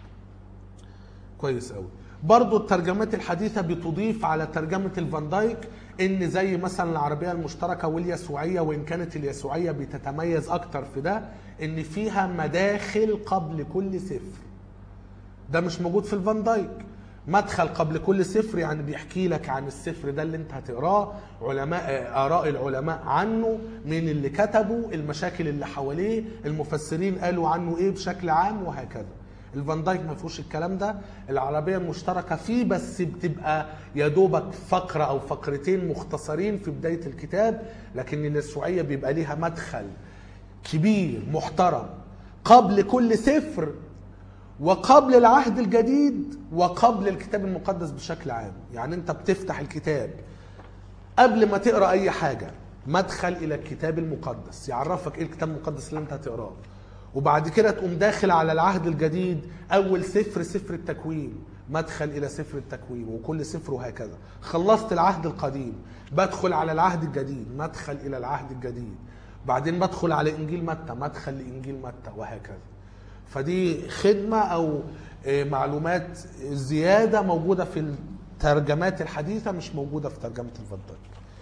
كويس قوي برضو الترجمات الحديثة بتضيف على ترجمة الفان دايك ان زي مثلا العربية المشتركة واليسوعية وان كانت اليسوعية بتتميز اكتر في ده ان فيها مداخل قبل كل سفر ده مش موجود في الفان دايك مدخل قبل كل سفر يعني بيحكي لك عن السفر ده اللي انت هتقراه علماء آه، اراء العلماء عنه مين اللي كتبه المشاكل اللي حواليه المفسرين قالوا عنه ايه بشكل عام وهكذا الفان دايك ما فيهوش الكلام ده العربيه المشتركه فيه بس بتبقى يا دوبك فقره او فقرتين مختصرين في بدايه الكتاب لكن اليسوعيه بيبقى ليها مدخل كبير محترم قبل كل سفر وقبل العهد الجديد وقبل الكتاب المقدس بشكل عام يعني انت بتفتح الكتاب قبل ما تقرا اي حاجه مدخل الى الكتاب المقدس يعرفك ايه الكتاب المقدس اللي انت هتقراه وبعد كده تقوم داخل على العهد الجديد اول سفر سفر التكوين مدخل الى سفر التكوين وكل سفر وهكذا خلصت العهد القديم بدخل على العهد الجديد مدخل الى العهد الجديد بعدين بدخل على انجيل متى مدخل لانجيل متى وهكذا فدي خدمه او آه، معلومات زياده موجوده في الترجمات الحديثه مش موجوده في ترجمه الفضل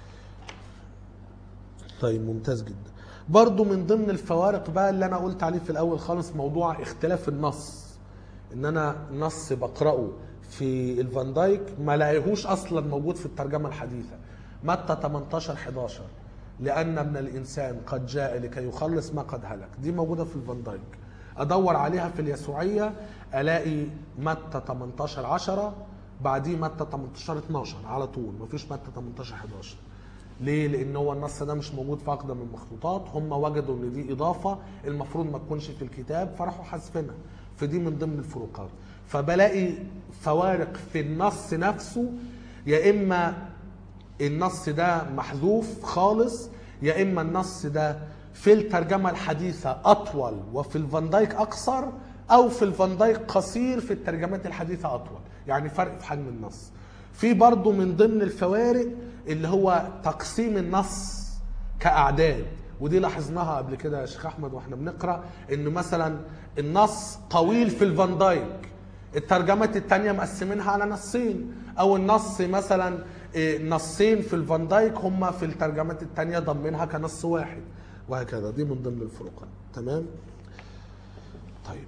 طيب ممتاز جدا برضو من ضمن الفوارق بقى اللي انا قلت عليه في الاول خالص موضوع اختلاف النص ان انا نص بقراه في الفان دايك ما لاقيهوش اصلا موجود في الترجمه الحديثه متى 18 11 لان من الانسان قد جاء لكي يخلص ما قد هلك دي موجوده في الفان دايك ادور عليها في اليسوعيه الاقي متى 18 10 بعديه متى 18 12 على طول مفيش متى 18 11 ليه؟ لأن هو النص ده مش موجود في أقدم المخطوطات، هم وجدوا إن دي إضافة المفروض ما تكونش في الكتاب فراحوا حذفينها، فدي من ضمن الفروقات. فبلاقي فوارق في النص نفسه يا إما النص ده محذوف خالص يا إما النص ده في الترجمة الحديثة أطول وفي الفان دايك أقصر أو في الفان دايك قصير في الترجمات الحديثة أطول، يعني فرق في حجم النص. في برضه من ضمن الفوارق اللي هو تقسيم النص كأعداد ودي لاحظناها قبل كده يا شيخ احمد واحنا بنقرا ان مثلا النص طويل في الفان دايك الترجمات التانية مقسمينها على نصين او النص مثلا إيه، نصين في الفان دايك هم في الترجمات التانية ضمنها كنص واحد وهكذا دي من ضمن الفروقات تمام طيب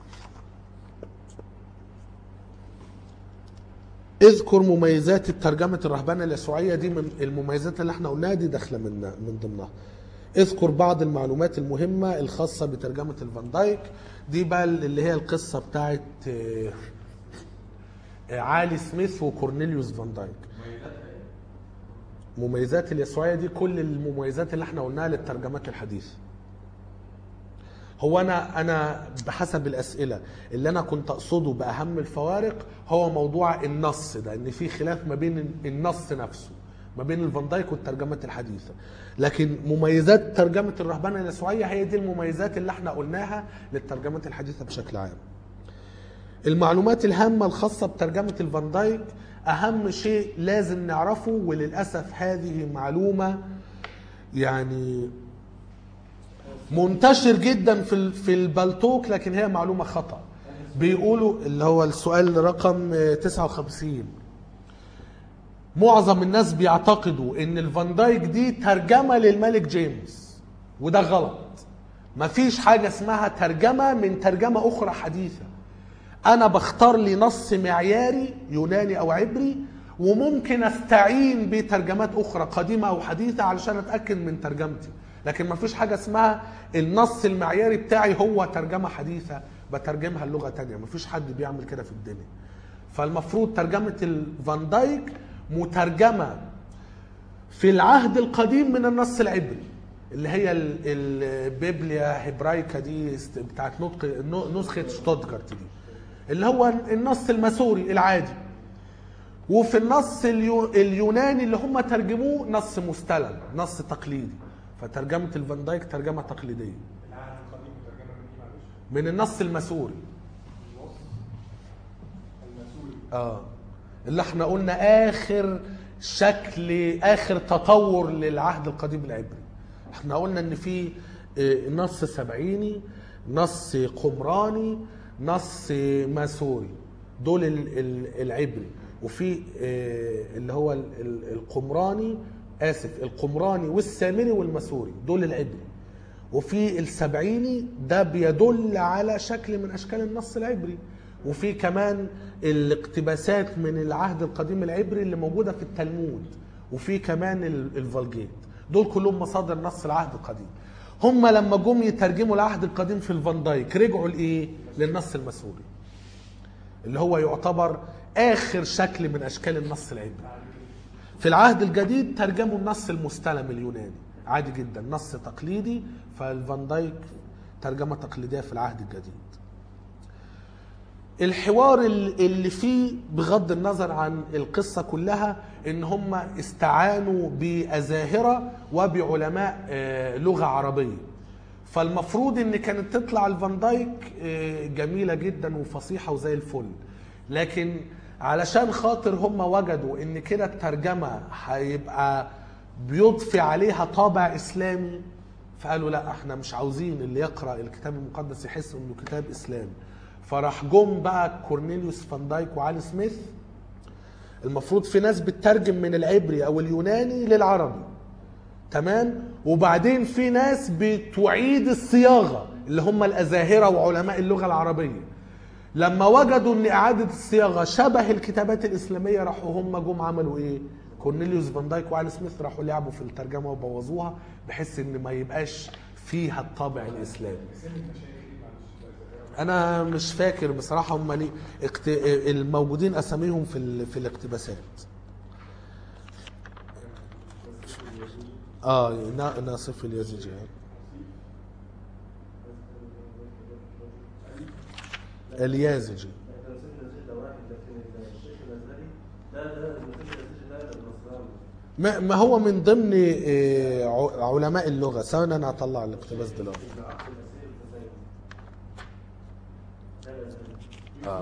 اذكر مميزات الترجمة الرهبانة اليسوعية دي من المميزات اللي احنا قلناها دي داخلة من من ضمنها. اذكر بعض المعلومات المهمة الخاصة بترجمة الفان دايك دي بقى اللي هي القصة بتاعت آه، آه، عالي سميث وكورنيليوس فان دايك. مميزات اليسوعية دي كل المميزات اللي احنا قلناها للترجمات الحديثة. هو انا انا بحسب الاسئله اللي انا كنت اقصده باهم الفوارق هو موضوع النص ده ان في خلاف ما بين النص نفسه ما بين الفان دايك والترجمات الحديثه لكن مميزات ترجمه الرهبنه اليسوعيه هي دي المميزات اللي احنا قلناها للترجمات الحديثه بشكل عام المعلومات الهامه الخاصه بترجمه الفان دايك اهم شيء لازم نعرفه وللاسف هذه معلومه يعني منتشر جدا في ال- في البلتوك لكن هي معلومه خطا بيقولوا اللي هو السؤال رقم آه، 59 معظم الناس بيعتقدوا ان الفان دايك دي ترجمه للملك جيمس وده غلط مفيش حاجه اسمها ترجمه من ترجمه اخرى حديثه انا بختار لي نص معياري يوناني او عبري وممكن استعين بترجمات اخرى قديمه او حديثه علشان اتاكد من ترجمتي لكن مفيش حاجه اسمها النص المعياري بتاعي هو ترجمه حديثه بترجمها لغه تانية مفيش حد بيعمل كده في الدنيا فالمفروض ترجمه الفان دايك مترجمه في العهد القديم من النص العبري اللي هي ال- البيبليا هبرايكا دي است- بتاعت نطق نو- نسخه شتوتجارت دي اللي هو النص الماسوري العادي وفي النص اليو اليوناني اللي هم ترجموه نص مستلم نص تقليدي فترجمه الفان دايك ترجمه تقليديه العهد القديم ترجمه من ايه معلش؟ من النص الماسوري النص المسؤول اه اللي احنا قلنا اخر شكل اخر تطور للعهد القديم العبري احنا قلنا ان في آه، نص سبعيني نص قمراني نص ماسوري دول ال- ال- العبري وفي آه، اللي هو ال- ال- القمراني اسف القمراني والسامري والماسوري دول العبري وفي السبعيني ده بيدل على شكل من اشكال النص العبري وفي كمان الاقتباسات من العهد القديم العبري اللي موجوده في التلمود وفي كمان ال- الفالجيت دول كلهم مصادر نص العهد القديم هم لما جم يترجموا العهد القديم في الفان دايك رجعوا لايه للنص المسوري اللي هو يعتبر اخر شكل من اشكال النص العبري في العهد الجديد ترجموا النص المستلم اليوناني عادي جدا نص تقليدي فالفان دايك ترجمه تقليديه في العهد الجديد الحوار ال- اللي فيه بغض النظر عن القصة كلها ان هم استعانوا بأزاهرة وبعلماء آه، لغة عربية فالمفروض ان كانت تطلع الفان دايك آه، جميلة جدا وفصيحة وزي الفل لكن علشان خاطر هم وجدوا ان كده الترجمة هيبقى بيضفي عليها طابع اسلامي فقالوا لا احنا مش عاوزين اللي يقرا الكتاب المقدس يحس انه كتاب اسلامي فراح جم بقى كورنيليوس فان دايك وعلي سميث المفروض في ناس بتترجم من العبري او اليوناني للعربي تمام وبعدين في ناس بتعيد الصياغه اللي هم الازاهره وعلماء اللغه العربيه لما وجدوا ان اعاده الصياغه شبه الكتابات الاسلاميه راحوا هم جم عملوا ايه كورنيليوس فان دايك وعلي سميث راحوا لعبوا في الترجمه وبوظوها بحيث ان ما يبقاش فيها الطابع الاسلامي انا مش فاكر بصراحه هم ليه اكت... الموجودين اساميهم في ال... في الاقتباسات اه نا... ناصف اليزيجي اليازجي احنا نسيب النزيل ده واحد لكن الشيخ الازهري ده ده النسيب النزيل ده النصراني ما ما هو من ضمن آه، ع- علماء اللغه ثواني انا هطلع الاقتباس دلوقتي اه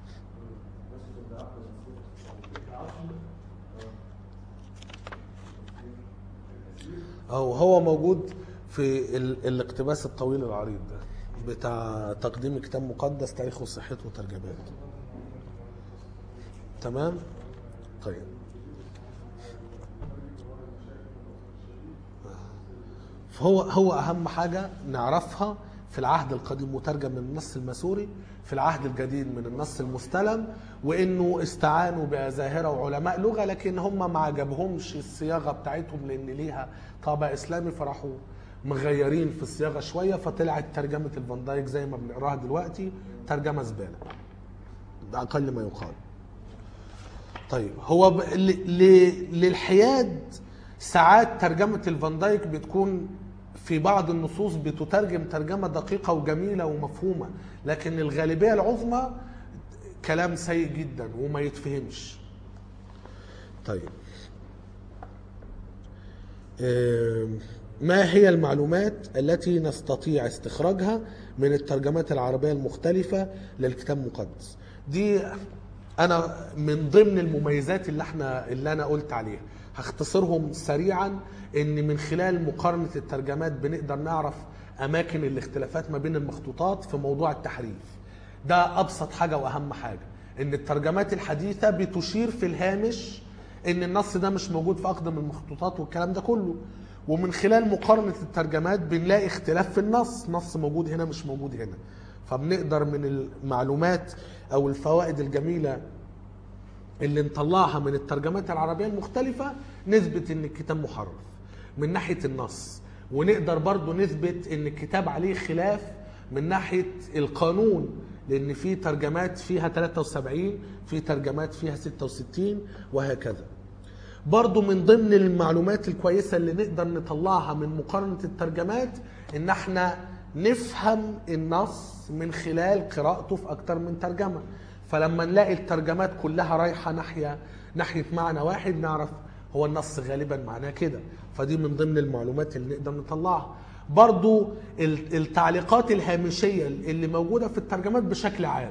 أو هو موجود في ال... الاقتباس الطويل العريض ده بتاع تقديم كتاب مقدس تاريخه وصحته وترجماته تمام طيب فهو هو اهم حاجه نعرفها في العهد القديم مترجم من النص الماسوري في العهد الجديد من النص المستلم وانه استعانوا بظاهره وعلماء لغه لكن هم ما عجبهمش الصياغه بتاعتهم لان ليها طابع اسلامي فراحوا مغيرين في الصياغه شويه فطلعت ترجمه الفان دايك زي ما بنقراها دلوقتي ترجمه زباله ده اقل ما يقال طيب هو ب... ل... ل... للحياد ساعات ترجمة الفان دايك بتكون في بعض النصوص بتترجم ترجمة دقيقة وجميلة ومفهومة لكن الغالبية العظمى كلام سيء جدا وما يتفهمش طيب آم، ما هي المعلومات التي نستطيع استخراجها من الترجمات العربية المختلفة للكتاب المقدس دي انا من ضمن المميزات اللي احنا اللي انا قلت عليها هختصرهم سريعا ان من خلال مقارنة الترجمات بنقدر نعرف اماكن الاختلافات ما بين المخطوطات في موضوع التحريف ده ابسط حاجة واهم حاجة ان الترجمات الحديثة بتشير في الهامش ان النص ده مش موجود في اقدم المخطوطات والكلام ده كله ومن خلال مقارنة الترجمات بنلاقي اختلاف في النص نص موجود هنا مش موجود هنا فبنقدر من المعلومات او الفوائد الجميلة اللي نطلعها من الترجمات العربية المختلفة نثبت ان الكتاب محرف من ناحية النص ونقدر برضو نثبت ان الكتاب عليه خلاف من ناحية القانون لان في ترجمات فيها 73 في ترجمات فيها 66 وهكذا برضو من ضمن المعلومات الكويسة اللي نقدر نطلعها من مقارنة الترجمات ان احنا نفهم النص من خلال قراءته في اكتر من ترجمة فلما نلاقي الترجمات كلها رايحة ناحية ناحية معنى واحد نعرف هو النص غالبا معناه كده فدي من ضمن المعلومات اللي نقدر نطلعها برضو ال- التعليقات الهامشية اللي موجودة في الترجمات بشكل عام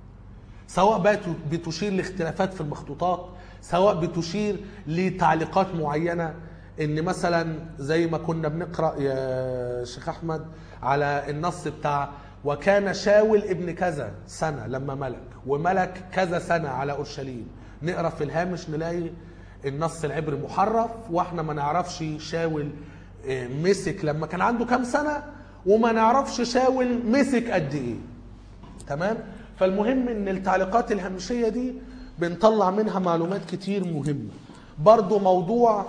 سواء بقى بتشير لاختلافات في المخطوطات سواء بتشير لتعليقات معينة ان مثلا زي ما كنا بنقرأ يا شيخ احمد على النص بتاع وكان شاول ابن كذا سنة لما ملك وملك كذا سنة على اورشليم نقرا في الهامش نلاقي النص العبري محرف واحنا ما نعرفش شاول آه، مسك لما كان عنده كام سنة وما نعرفش شاول مسك قد ايه تمام فالمهم ان التعليقات الهامشيه دي بنطلع منها معلومات كتير مهمه برضو موضوع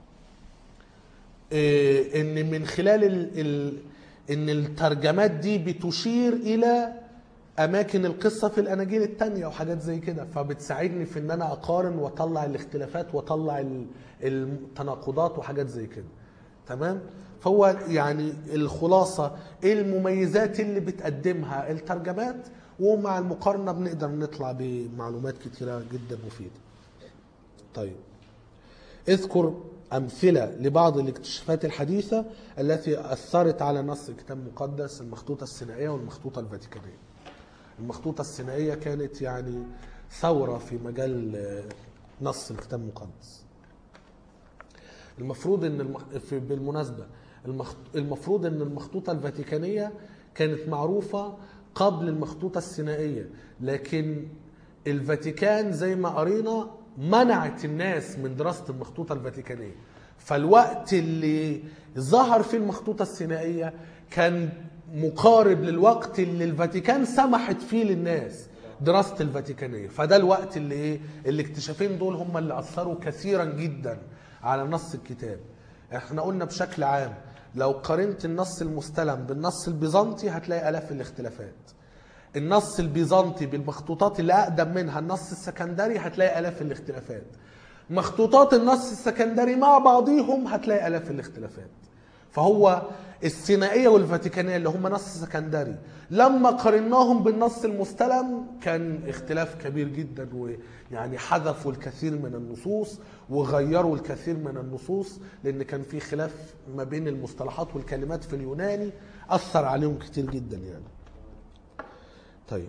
آه، ان من خلال ال ال ان الترجمات دي بتشير الى اماكن القصه في الاناجيل التانية وحاجات زي كده فبتساعدني في ان انا اقارن واطلع الاختلافات واطلع ال- التناقضات وحاجات زي كده تمام فهو يعني الخلاصه ايه المميزات اللي بتقدمها الترجمات ومع المقارنه بنقدر نطلع بمعلومات كتيره جدا مفيده طيب اذكر أمثلة لبعض الاكتشافات الحديثة التي أثرت على نص الكتاب المقدس المخطوطة السينائية والمخطوطة الفاتيكانية المخطوطة السينائية كانت يعني ثورة في مجال آه، نص الكتاب المقدس المفروض ان المخ... في بالمناسبه المخ... المفروض ان المخطوطه الفاتيكانيه كانت معروفه قبل المخطوطه السينائيه لكن الفاتيكان زي ما قرينا منعت الناس من دراسه المخطوطه الفاتيكانيه فالوقت اللي ظهر فيه المخطوطه السينائيه كان مقارب للوقت اللي الفاتيكان سمحت فيه للناس دراسه الفاتيكانيه فده الوقت اللي ايه الاكتشافين دول هم اللي اثروا كثيرا جدا على نص الكتاب احنا قلنا بشكل عام لو قارنت النص المستلم بالنص البيزنطي هتلاقي الاف الاختلافات النص البيزنطي بالمخطوطات اللي اقدم منها النص السكندري هتلاقي الاف الاختلافات مخطوطات النص السكندري مع بعضيهم هتلاقي الاف الاختلافات فهو السينائية والفاتيكانية اللي هم نص سكندري لما قارناهم بالنص المستلم كان اختلاف كبير جدا ويعني حذفوا الكثير من النصوص وغيروا الكثير من النصوص لان كان في خلاف ما بين المصطلحات والكلمات في اليوناني اثر عليهم كتير جدا يعني طيب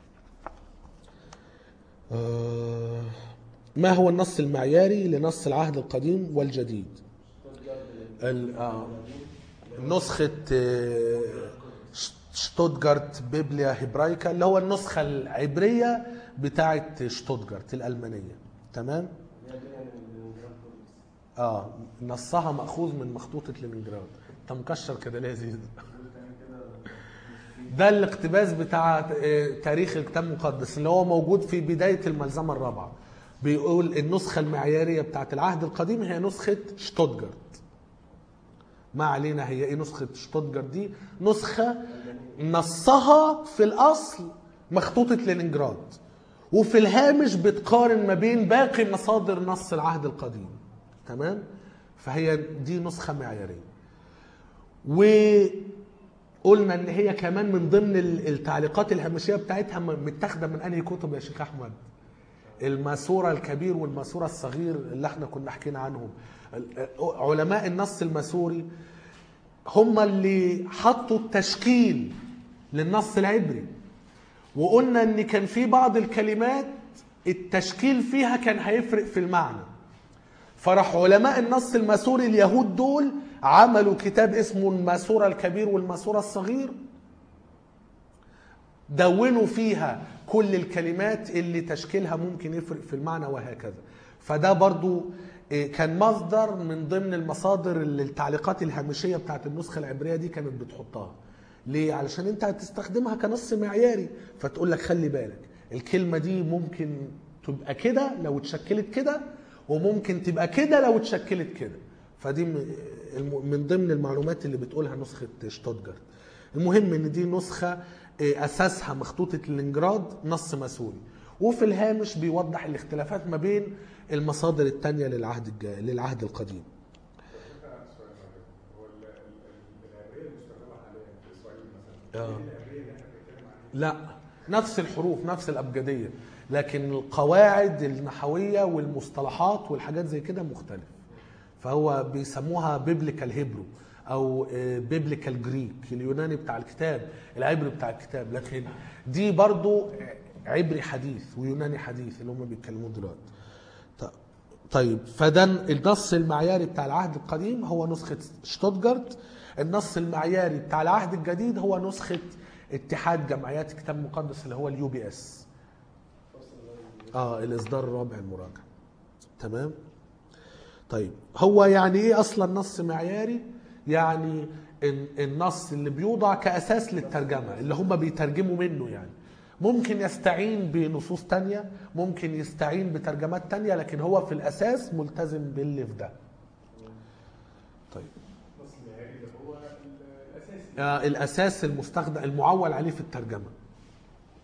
آه، ما هو النص المعياري لنص العهد القديم والجديد ال- آه، نسخة آه، ش- شتوتجارت بيبليا هبرايكا اللي هو النسخة العبرية بتاعة شتوتجارت الألمانية تمام؟ هي جايه من من جراند كودكس. اه نصها مأخوذ من مخطوطة لينينجراد انت مكشر كده ليه يا زيزو؟ ده الاقتباس بتاع آه، تاريخ الكتاب المقدس اللي هو موجود في بداية الملزمة الرابعة بيقول النسخة المعيارية بتاعت العهد القديم هي نسخة شتوتجارت ما علينا هي ايه نسخة شتوتجارت دي نسخة نصها في الأصل مخطوطة لينينجراد وفي الهامش بتقارن ما بين باقي مصادر نص العهد القديم تمام فهي دي نسخة معيارية وقلنا ان هي كمان من ضمن ال- التعليقات الهامشيه بتاعتها م- متاخده من انهي كتب يا شيخ احمد الماسوره الكبير والماسوره الصغير اللي احنا كنا حكينا عنهم ال- علماء النص الماسوري هم اللي حطوا التشكيل للنص العبري وقلنا ان كان في بعض الكلمات التشكيل فيها كان هيفرق في المعنى فراح علماء النص الماسوري اليهود دول عملوا كتاب اسمه الماسورة الكبير والماسورة الصغير دونوا فيها كل الكلمات اللي تشكيلها ممكن يفرق في المعنى وهكذا فده برضو إيه، كان مصدر من ضمن المصادر اللي التعليقات الهامشية بتاعت النسخة العبرية دي كانت بتحطها ليه؟ علشان انت هتستخدمها كنص معياري فتقول لك خلي بالك الكلمة دي ممكن تبقى كده لو اتشكلت كده وممكن تبقى كده لو اتشكلت كده فدي م- الم- من ضمن المعلومات اللي بتقولها نسخة شتوتجارت المهم ان دي نسخة آه، اساسها مخطوطة لينجراد نص ماسوري وفي الهامش بيوضح الاختلافات ما بين المصادر التانية للعهد الج... للعهد القديم هو ال- ال- العبريه المستخدمه حاليا في اسرائيل مثلا آه. هي العبريه اللي احنا بنتكلم عليها لا نفس الحروف نفس الأبجدية لكن القواعد النحوية والمصطلحات والحاجات زي كده مختلف فهو بيسموها بيبليكال هيبرو او بيبليكال جريك اليوناني بتاع الكتاب العبري بتاع الكتاب لكن دي برضو عبري حديث ويوناني حديث اللي هم بيتكلموه دلوقتي ط- طيب فده النص المعياري بتاع العهد القديم هو نسخة شتوتجارت النص المعياري بتاع العهد الجديد هو نسخة اتحاد جمعيات الكتاب المقدس اللي هو اليو بي اس اه الاصدار الرابع المراجع تمام طيب هو يعني ايه اصلا نص معياري يعني ال- النص اللي بيوضع كاساس للترجمه اللي هم بيترجموا منه يعني ممكن يستعين بنصوص تانية ممكن يستعين بترجمات تانية لكن هو في الاساس ملتزم باللي في ده طيب النص المعياري ده هو ال- الاساسي آه الاساس المستخدم المعول عليه في الترجمه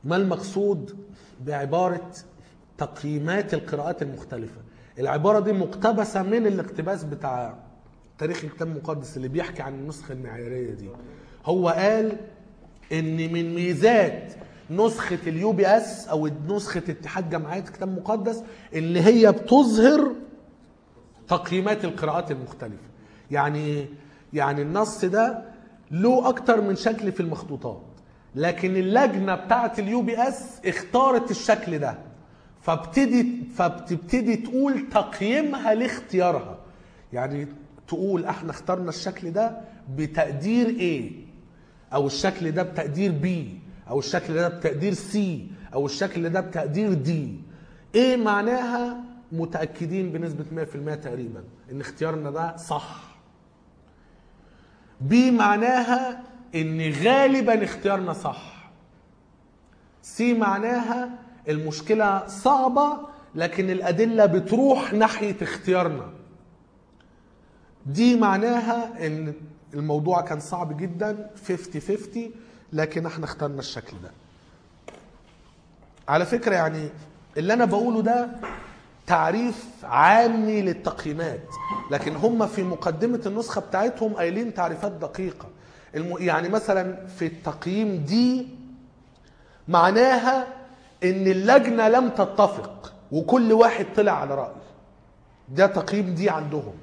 ما المقصود بعبارة تقييمات القراءات المختلفة العبارة دي مقتبسة من الاقتباس بتاع تاريخ الكتاب المقدس اللي بيحكي عن النسخة المعيارية دي هو قال ان من ميزات نسخة اليو بي اس او نسخة اتحاد جمعيات الكتاب المقدس اللي هي بتظهر تقييمات القراءات المختلفة يعني إيه؟ يعني النص ده له اكتر من شكل في المخطوطات لكن اللجنة بتاعت اليو بي اس اختارت الشكل ده فابتدي فبتبتدي تقول تقييمها لاختيارها يعني تقول احنا اخترنا الشكل ده بتقدير ايه او الشكل ده بتقدير بي او الشكل ده بتقدير سي او الشكل ده بتقدير دي ايه معناها متاكدين بنسبه 100% تقريبا ان اختيارنا ده صح بي معناها ان غالبا اختيارنا صح سي معناها المشكله صعبه لكن الادله بتروح ناحيه اختيارنا دي معناها ان الموضوع كان صعب جدا 50 50 لكن احنا اخترنا الشكل ده على فكره يعني اللي انا بقوله ده تعريف عامي للتقييمات لكن هم في مقدمه النسخه بتاعتهم قايلين تعريفات دقيقه الم... يعني مثلا في التقييم دي معناها ان اللجنه لم تتفق وكل واحد طلع على راي ده تقييم دي عندهم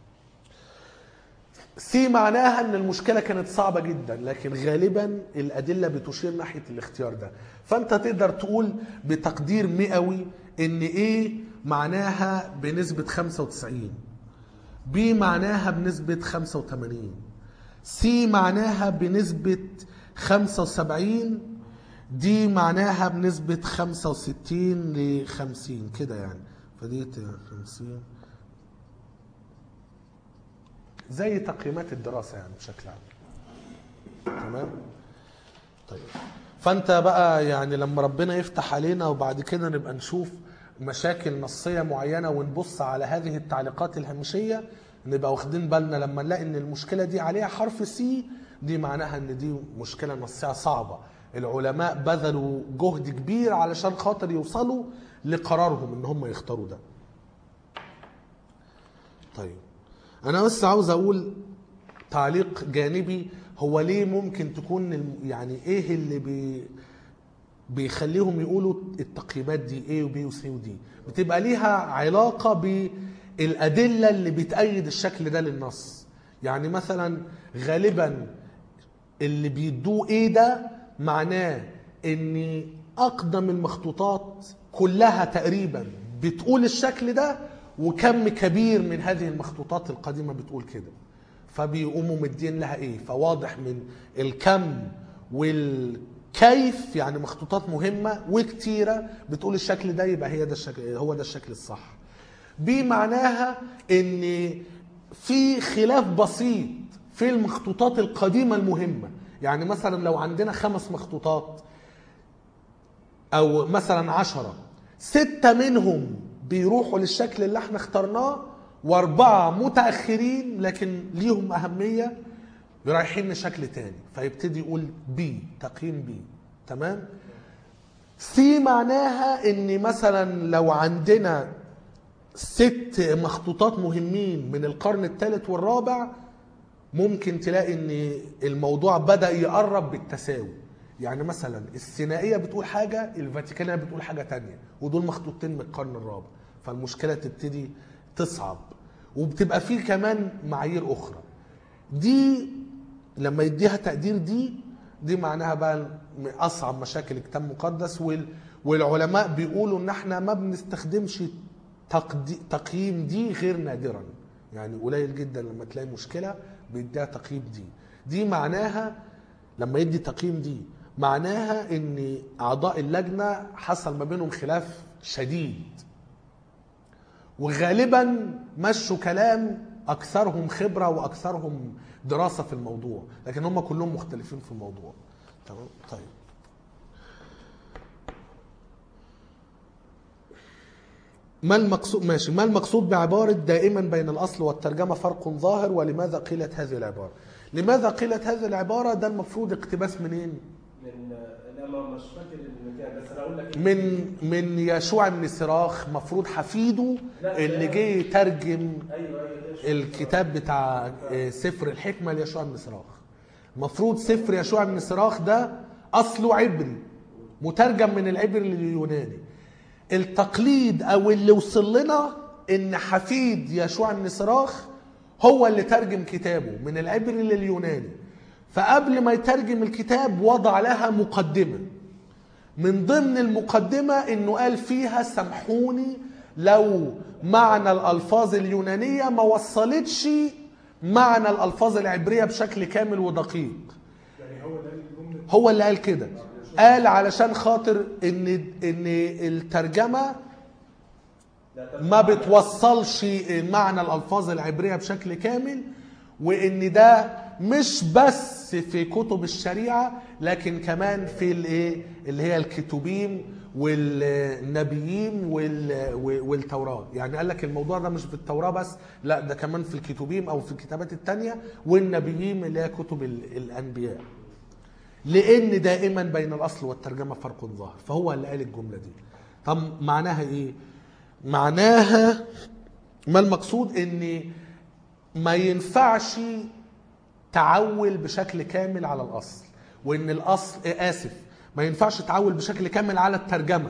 سي معناها ان المشكله كانت صعبه جدا لكن غالبا الادله بتشير ناحيه الاختيار ده فانت تقدر تقول بتقدير مئوي ان ايه معناها بنسبه 95 بي معناها بنسبه 85 سي معناها بنسبه 75 دي معناها بنسبه 65 ل 50 كده يعني فدي 50 زي تقييمات الدراسه يعني بشكل عام تمام طيب فانت بقى يعني لما ربنا يفتح علينا وبعد كده نبقى نشوف مشاكل نصيه معينه ونبص على هذه التعليقات الهامشيه نبقى واخدين بالنا لما نلاقي ان المشكله دي عليها حرف سي دي معناها ان دي مشكله نصيه صعبه العلماء بذلوا جهد كبير علشان خاطر يوصلوا لقرارهم ان هم يختاروا ده طيب انا بس عاوز اقول تعليق جانبي هو ليه ممكن تكون الم- يعني ايه اللي بي بيخليهم يقولوا التقييمات دي A وبي وسي ودي بتبقى ليها علاقة بالأدلة اللي بتأيد الشكل ده للنص يعني مثلا غالبا اللي بيدوه ايه ده معناه ان اقدم المخطوطات كلها تقريبا بتقول الشكل ده وكم كبير من هذه المخطوطات القديمه بتقول كده فبيقوموا مدين لها ايه فواضح من الكم والكيف يعني مخطوطات مهمه وكتيره بتقول الشكل ده يبقى هي ده الشكل هو ده الشكل الصح بي معناها ان في خلاف بسيط في المخطوطات القديمه المهمه يعني مثلا لو عندنا خمس مخطوطات او مثلا عشرة ستة منهم بيروحوا للشكل اللي احنا اخترناه واربعة متأخرين لكن ليهم أهمية رايحين لشكل تاني فيبتدي يقول بي تقييم بي تمام سي معناها ان مثلا لو عندنا ست مخطوطات مهمين من القرن الثالث والرابع ممكن تلاقي ان الموضوع بدا يقرب بالتساوي يعني مثلا السينائيه بتقول حاجه الفاتيكانيه بتقول حاجه تانية ودول مخطوطتين من القرن الرابع فالمشكله تبتدي تصعب وبتبقى فيه كمان معايير اخرى دي لما يديها تقدير دي دي معناها بقى من اصعب مشاكل الكتاب المقدس وال والعلماء بيقولوا ان احنا ما بنستخدمش تقدي- تقييم دي غير نادرا يعني قليل جدا لما تلاقي مشكله بيديها تقييم دي دي معناها لما يدي تقييم دي معناها ان اعضاء اللجنه حصل ما بينهم خلاف شديد وغالبا مشوا كلام اكثرهم خبره واكثرهم دراسه في الموضوع لكن هم كلهم مختلفين في الموضوع تمام طيب ما المقصود ماشي ما المقصود بعبارة دائما بين الأصل والترجمة فرق ظاهر ولماذا قيلت هذه العبارة لماذا قيلت هذه العبارة ده المفروض اقتباس منين من لا ما مش فاكر المكان بس انا اقول لك من من يشوع بن صراخ مفروض حفيده اللي جه يترجم ايوه ايوه ده شو- الكتاب بتاع آه، سفر الحكمه ليشوع بن صراخ مفروض سفر يشوع بن صراخ ده اصله عبري مترجم من العبري لليوناني التقليد او اللي وصل لنا ان حفيد يشوع بن صراخ هو اللي ترجم كتابه من العبري لليوناني فقبل ما يترجم الكتاب وضع لها مقدمه من ضمن المقدمة انه قال فيها سامحوني لو معنى الالفاظ اليونانية ما وصلتش معنى الالفاظ العبرية بشكل كامل ودقيق يعني هو ده الجمله هو اللي قال كده قال علشان خاطر ان ان الترجمة لا، طب- ما بتوصلش معنى الالفاظ العبريه بشكل كامل وان ده مش بس في كتب الشريعه لكن كمان في الايه اللي هي الكتبين والنبيين وال- والتوراه يعني قال لك الموضوع ده مش في التوراه بس لا ده كمان في الكتبين او في الكتابات التانية والنبيين اللي هي كتب ال- الانبياء لان دائما بين الاصل والترجمه فرق ظاهر فهو اللي قال الجمله دي طب معناها ايه معناها ما المقصود ان ما ينفعش تعول بشكل كامل على الاصل وان الاصل آه، اسف ما ينفعش تعول بشكل كامل على الترجمه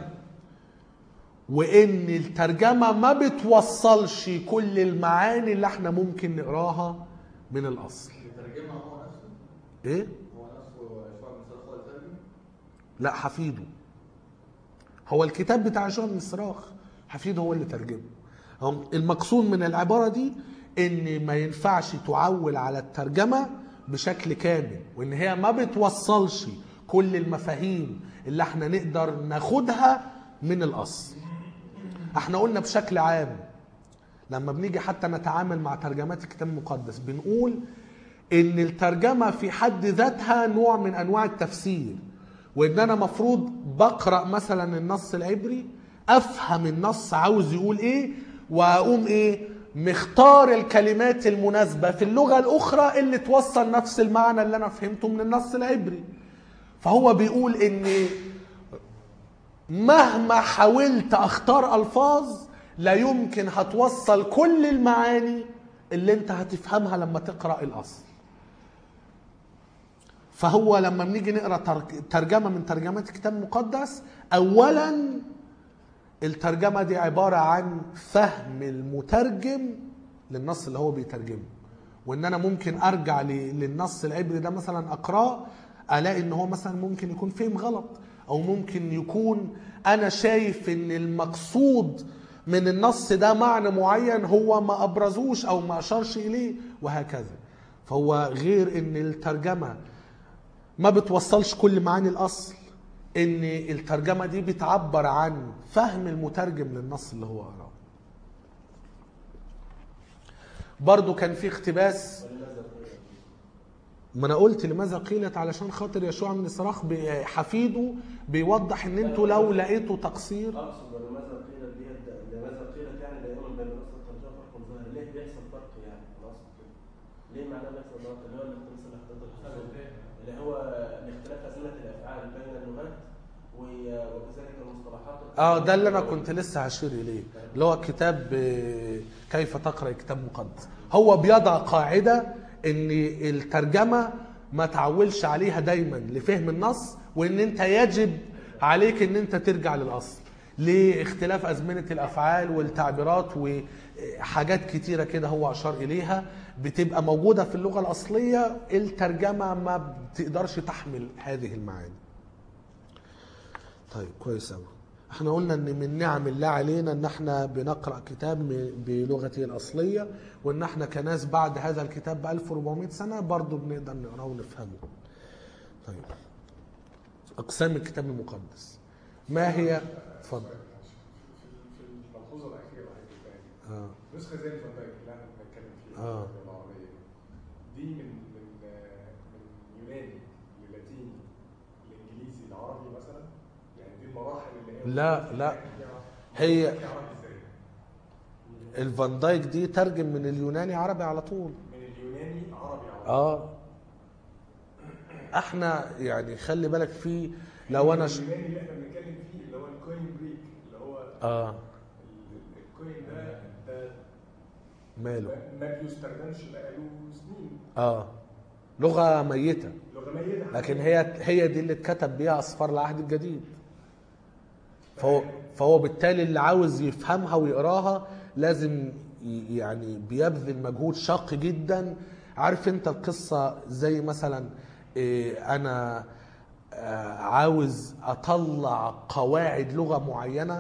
وان الترجمه ما بتوصلش كل المعاني اللي احنا ممكن نقراها من الاصل يترجمها هو نفسه ايه هو نفسه يشوع بن صالح هو اللي ترجم لا حفيده هو الكتاب بتاع يشوع بن الصراخ حفيده هو اللي ترجمه هم المقصود من العبارة دي ان ما ينفعش تعول على الترجمة بشكل كامل وان هي ما بتوصلش كل المفاهيم اللي احنا نقدر ناخدها من الاصل احنا قلنا بشكل عام لما بنيجي حتى نتعامل مع ترجمات الكتاب المقدس بنقول ان الترجمه في حد ذاتها نوع من انواع التفسير وان انا مفروض بقرا مثلا النص العبري افهم النص عاوز يقول ايه واقوم ايه مختار الكلمات المناسبه في اللغه الاخرى اللي توصل نفس المعنى اللي انا فهمته من النص العبري فهو بيقول ان مهما حاولت اختار الفاظ لا يمكن هتوصل كل المعاني اللي انت هتفهمها لما تقرا الاصل فهو لما بنيجي نقرا تر- ترجمه من ترجمات الكتاب المقدس اولا الترجمه دي عباره عن فهم المترجم للنص اللي هو بيترجمه وان انا ممكن ارجع ل- للنص العبري ده مثلا اقراه الاقي ان هو مثلا ممكن يكون فهم غلط او ممكن يكون انا شايف ان المقصود من النص ده معنى معين هو ما ابرزوش او ما اشارش اليه وهكذا فهو غير ان الترجمه ما بتوصلش كل معاني الاصل ان الترجمه دي بتعبر عن فهم المترجم للنص اللي هو قراه برضو كان في اقتباس ما انا قلت لماذا قيلت علشان خاطر يشوع من صراخ ب- حفيده بيوضح ان انتوا لو لقيتوا تقصير اقصد لماذا قيلت ديت لماذا قيلت يعني دائما بين الاصل والترجمه فرق ظاهر ليه بيحصل فرق يعني الاصل كده؟ ليه معناه بيحصل فرق اللي هو الاختلاف الاختلاف الحسن اللي هو الاختلاف ازمنه الافعال بين اللغات و- وكذلك المصطلحات اه ده اللي انا كنت لسه هشير اليه اللي هو كتاب آه، كيف تقرا كتاب مقدس هو بيضع قاعده ان الترجمه ما تعولش عليها دايما لفهم النص وان انت يجب عليك ان انت ترجع للاصل لاختلاف ازمنه الافعال والتعبيرات وحاجات كتيره كده هو اشار اليها بتبقى موجوده في اللغه الاصليه الترجمه ما بتقدرش تحمل هذه المعاني طيب كويس قوي احنا قلنا ان من نعم الله علينا ان احنا بنقرا كتاب م- بلغته الاصليه وان احنا كناس بعد هذا الكتاب ب 1400 سنه برضه بنقدر نقراه ونفهمه. طيب اقسام الكتاب المقدس ما هي اتفضل في الملحوظه الاخيره هيك اه نسخه زي الفان دايك اللي احنا بنتكلم فيها آه. اللغة العربيه دي من من آه، من يوناني للاتيني الانجليزي العربي مثلا يعني دي المراحل اللي هي لا، لا. هي- عربي ازاي؟ الفان دايك دي ترجم من اليوناني عربي على طول من اليوناني عربي عربي اه احنا يعني خلي بالك في لو انا ش... اليوناني اللي احنا بنتكلم فيه اللي هو الكوين جريك اللي هو اه ال- الكوين ده ده ماله ما بيستخدمش بقاله سنين اه لغه ميته لغه ميته لكن هي هي دي اللي اتكتب بيها اصفار العهد الجديد فهو فهو بالتالي اللي عاوز يفهمها ويقراها لازم ي- يعني بيبذل مجهود شاق جدا عارف انت القصه زي مثلا إيه، انا آه، عاوز اطلع قواعد لغه معينه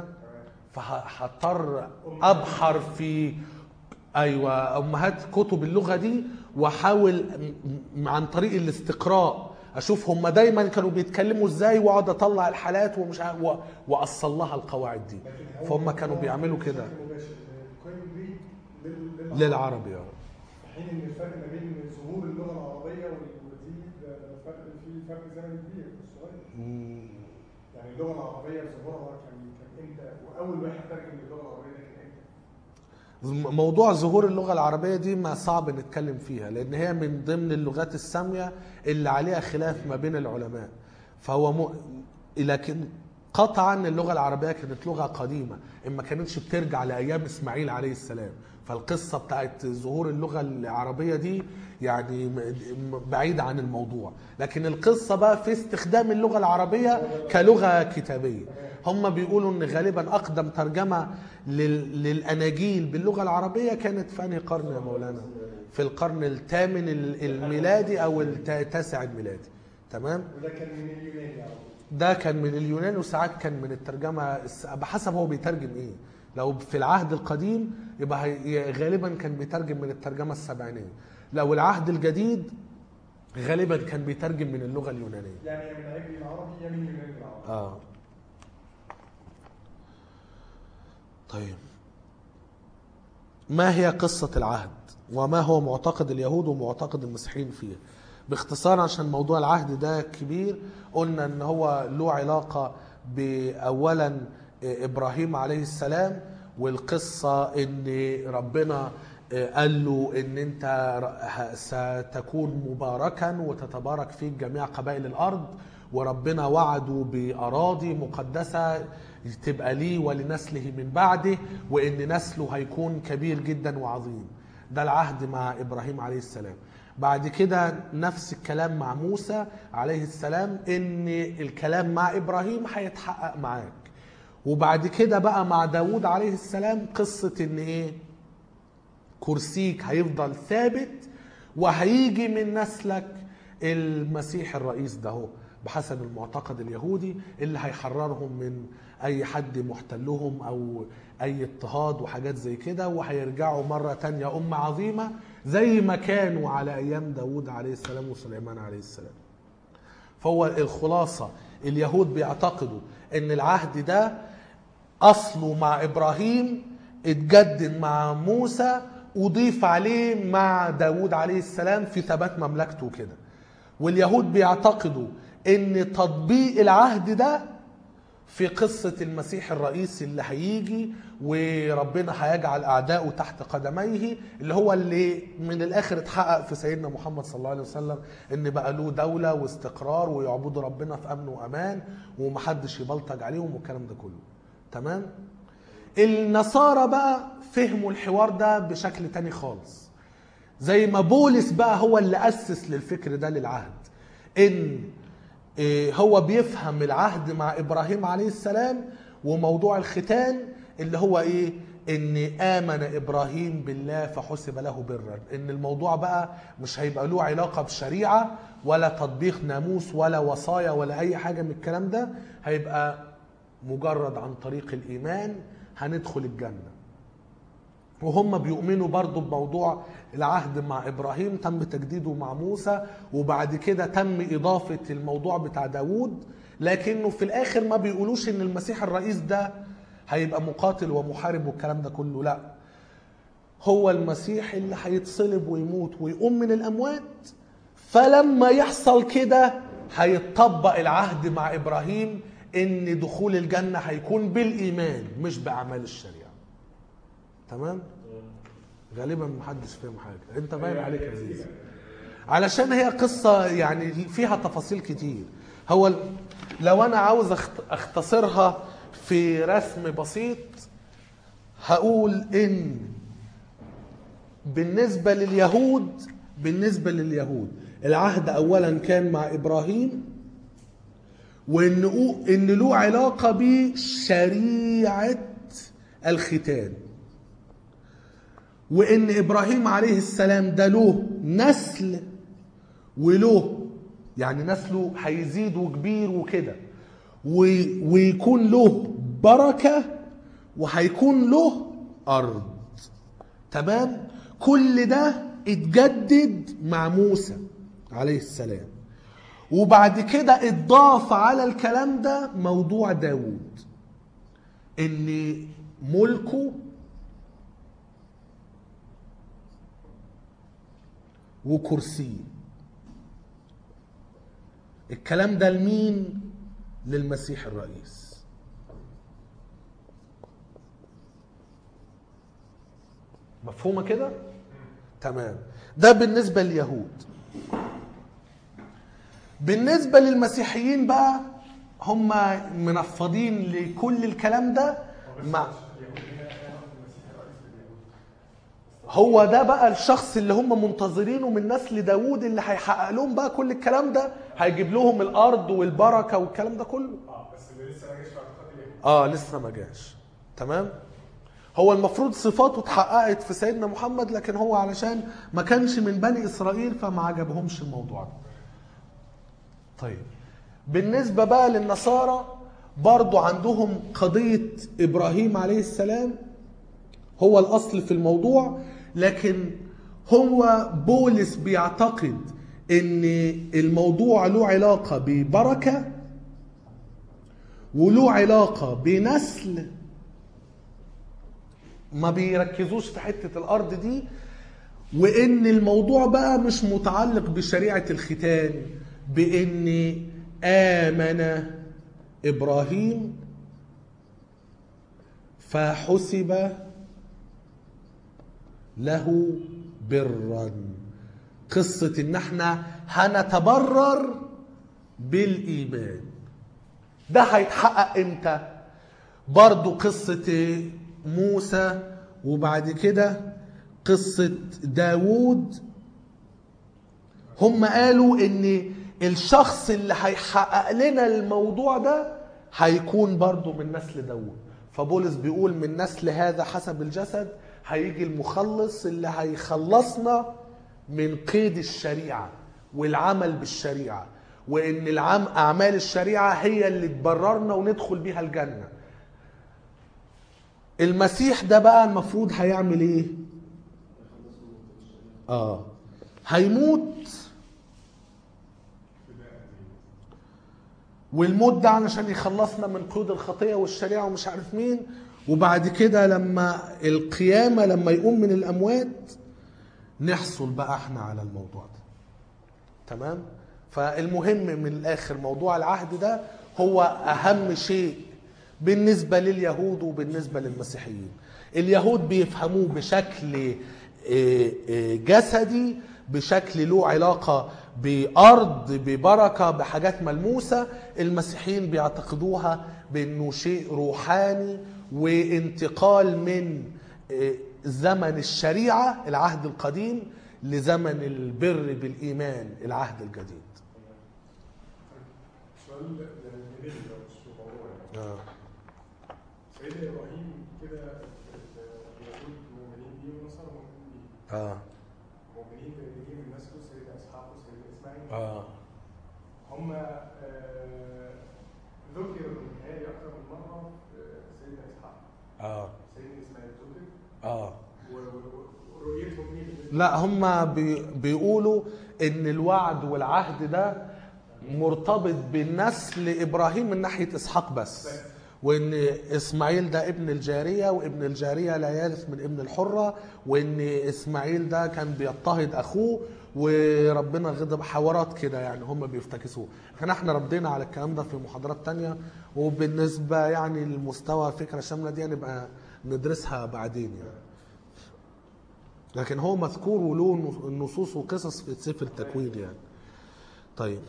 فهضطر ابحر في ايوه امهات كتب اللغه دي واحاول م- م- عن طريق الاستقراء اشوف هم دايما كانوا بيتكلموا ازاي واقعد اطلع الحالات ومش عارف و- واصل لها القواعد دي فهم كانوا بيعملوا كده بشكل مباشر الكوين جريك لل- للعرب. للعربي اه في حين ان الفرق ما بين ظهور اللغه العربيه وال- ودي ده فرق في فرق زمني كبير مش صغير مم. يعني اللغه العربيه ظهورها كان كان امتى واول واحد ترجم اللغه العربيه ده كان امتى؟ موضوع ظهور اللغة العربية دي ما صعب نتكلم فيها لأن هي من ضمن اللغات السامية اللي عليها خلاف ما بين العلماء فهو م... لكن قطعا اللغة العربية كانت لغة قديمة إما كانتش بترجع لأيام إسماعيل عليه السلام فالقصة بتاعت ظهور اللغة العربية دي يعني م- م- بعيدة عن الموضوع لكن القصة بقى في استخدام اللغة العربية كلغة كتابية هم بيقولوا ان غالبا اقدم ترجمه لل- للاناجيل باللغه العربيه كانت في انهي قرن يا مولانا؟ في القرن الثامن ال- الميلادي او الت- التاسع الميلادي تمام؟ وده كان من اليوناني على طول ده كان من اليونان وساعات كان من الترجمه الس- بحسب هو بيترجم ايه لو في العهد القديم يبقى هي- غالبا كان بيترجم من الترجمه السبعينيه لو العهد الجديد غالبا كان بيترجم من اللغه اليونانيه يعني يا من عبري العربي يا من يوناني العربي اه طيب ما هي قصة العهد وما هو معتقد اليهود ومعتقد المسيحيين فيه باختصار عشان موضوع العهد ده كبير قلنا ان هو له علاقة بأولا إبراهيم عليه السلام والقصة ان ربنا قال له ان انت ستكون مباركا وتتبارك فيك جميع قبائل الارض وربنا وعده باراضي مقدسه تبقى ليه ولنسله من بعده وان نسله هيكون كبير جدا وعظيم ده العهد مع ابراهيم عليه السلام بعد كده نفس الكلام مع موسى عليه السلام ان الكلام مع ابراهيم هيتحقق معاك وبعد كده بقى مع داود عليه السلام قصة ان ايه كرسيك هيفضل ثابت وهيجي من نسلك المسيح الرئيس ده هو بحسب المعتقد اليهودي اللي هيحررهم من اي حد محتلهم او اي اضطهاد وحاجات زي كده وهيرجعوا مرة تانية أمة عظيمة زي ما كانوا على أيام داود عليه السلام وسليمان عليه السلام فهو الخلاصة اليهود بيعتقدوا ان العهد ده اصله مع ابراهيم اتجدد مع موسى اضيف عليه مع داود عليه السلام في ثبات مملكته كده واليهود بيعتقدوا ان تطبيق العهد ده في قصة المسيح الرئيسي اللي هيجي وربنا هيجعل أعداؤه تحت قدميه اللي هو اللي من الآخر اتحقق في سيدنا محمد صلى الله عليه وسلم إن بقى له دولة واستقرار ويعبدوا ربنا في أمن وأمان ومحدش يبلطج عليهم والكلام ده كله تمام النصارى بقى فهموا الحوار ده بشكل تاني خالص زي ما بولس بقى هو اللي أسس للفكر ده للعهد إن إيه، هو بيفهم العهد مع ابراهيم عليه السلام وموضوع الختان اللي هو ايه ان امن ابراهيم بالله فحسب له برا ان الموضوع بقى مش هيبقى له علاقه بشريعه ولا تطبيق ناموس ولا وصايا ولا اي حاجه من الكلام ده هيبقى مجرد عن طريق الايمان هندخل الجنه وهم بيؤمنوا برضو بموضوع العهد مع إبراهيم تم تجديده مع موسى وبعد كده تم إضافة الموضوع بتاع داوود لكنه في الآخر ما بيقولوش إن المسيح الرئيس ده هيبقى مقاتل ومحارب والكلام ده كله لا هو المسيح اللي هيتصلب ويموت ويقوم من الأموات فلما يحصل كده هيتطبق العهد مع إبراهيم إن دخول الجنة هيكون بالإيمان مش بأعمال الشريعة تمام غالبا محدش فاهم حاجه انت باين عليك يا عزيز علشان هي قصة يعني فيها تفاصيل كتير هو ال- لو أنا عاوز أخت- أختصرها في رسم بسيط هقول إن بالنسبة لليهود بالنسبة لليهود العهد أولا كان مع إبراهيم وإن إن له علاقة بشريعة الختان وإن إبراهيم عليه السلام ده له نسل وله يعني نسله هيزيد وكبير وكده و- ويكون له بركة وهيكون له أرض تمام كل ده اتجدد مع موسى عليه السلام وبعد كده اتضاف على الكلام ده موضوع داوود ان ملكه وكرسيه الكلام ده لمين للمسيح الرئيس مفهومه كده تمام ده بالنسبه لليهود بالنسبه للمسيحيين بقى هم منفضين لكل الكلام ده مع هو ده بقى الشخص اللي هم منتظرينه من نسل داوود اللي هيحقق لهم بقى كل الكلام ده هيجيب لهم الارض والبركه والكلام ده كله اه بس اللي لسه ما جاش في اعتقاد اليهود اه لسه ما جاش تمام هو المفروض صفاته اتحققت في سيدنا محمد لكن هو علشان ما كانش من بني اسرائيل فما عجبهمش الموضوع ده طيب بالنسبه بقى للنصارى برضو عندهم قضيه ابراهيم عليه السلام هو الاصل في الموضوع لكن هو بولس بيعتقد ان الموضوع له علاقه ببركه وله علاقه بنسل ما بيركزوش في حته الارض دي وان الموضوع بقى مش متعلق بشريعه الختان بان امن ابراهيم فحسب له برا قصه ان احنا هنتبرر بالايمان ده هيتحقق امتى برضو قصة موسى وبعد كده قصة داوود هم قالوا ان الشخص اللي هيحقق لنا الموضوع ده هيكون برضو من نسل داوود فبولس بيقول من نسل هذا حسب الجسد هيجي المخلص اللي هيخلصنا من قيد الشريعة والعمل بالشريعة وان العم اعمال الشريعة هي اللي تبررنا وندخل بيها الجنة المسيح ده بقى المفروض هيعمل ايه اه هيموت والموت ده علشان يخلصنا من قيود الخطيه والشريعه ومش عارف مين وبعد كده لما القيامه لما يقوم من الاموات نحصل بقى احنا على الموضوع ده تمام فالمهم من الاخر موضوع العهد ده هو اهم شيء بالنسبه لليهود وبالنسبه للمسيحيين اليهود بيفهموه بشكل آه، آه، جسدي بشكل له علاقه بارض ببركه بحاجات ملموسه المسيحيين بيعتقدوها بانه شيء روحاني وانتقال من آه، زمن الشريعه العهد القديم لزمن البر بالايمان العهد الجديد سؤال يعني جميل لو مش في الموضوع يعني آه. سيدنا ابراهيم كده ال- اليهود مؤمنين بيه والنصارى مؤمنين بيه اه مؤمنين بان دي من نسله سيدنا اسحاق وسيدنا اسماعيل اه هم آه، ذكر متهيألي اكثر من مره في سيدنا اسحاق اه سيدنا اسماعيل ذكر اه و- و- ورؤيتهم ايه بالنسبة لا هم بي بيقولوا ان الوعد والعهد ده مرتبط بالنسل ابراهيم من ناحيه اسحاق بس وان اسماعيل ده ابن الجاريه وابن الجاريه لا يرث من ابن الحره وان اسماعيل ده كان بيضطهد اخوه وربنا غضب حوارات كده يعني هم بيفتكسوه كان احنا ردينا على الكلام ده في محاضرات تانية وبالنسبه يعني للمستوى الفكره الشامله دي نبقى ندرسها بعدين يعني لكن هو مذكور وله نصوص وقصص في سفر التكوين يعني طيب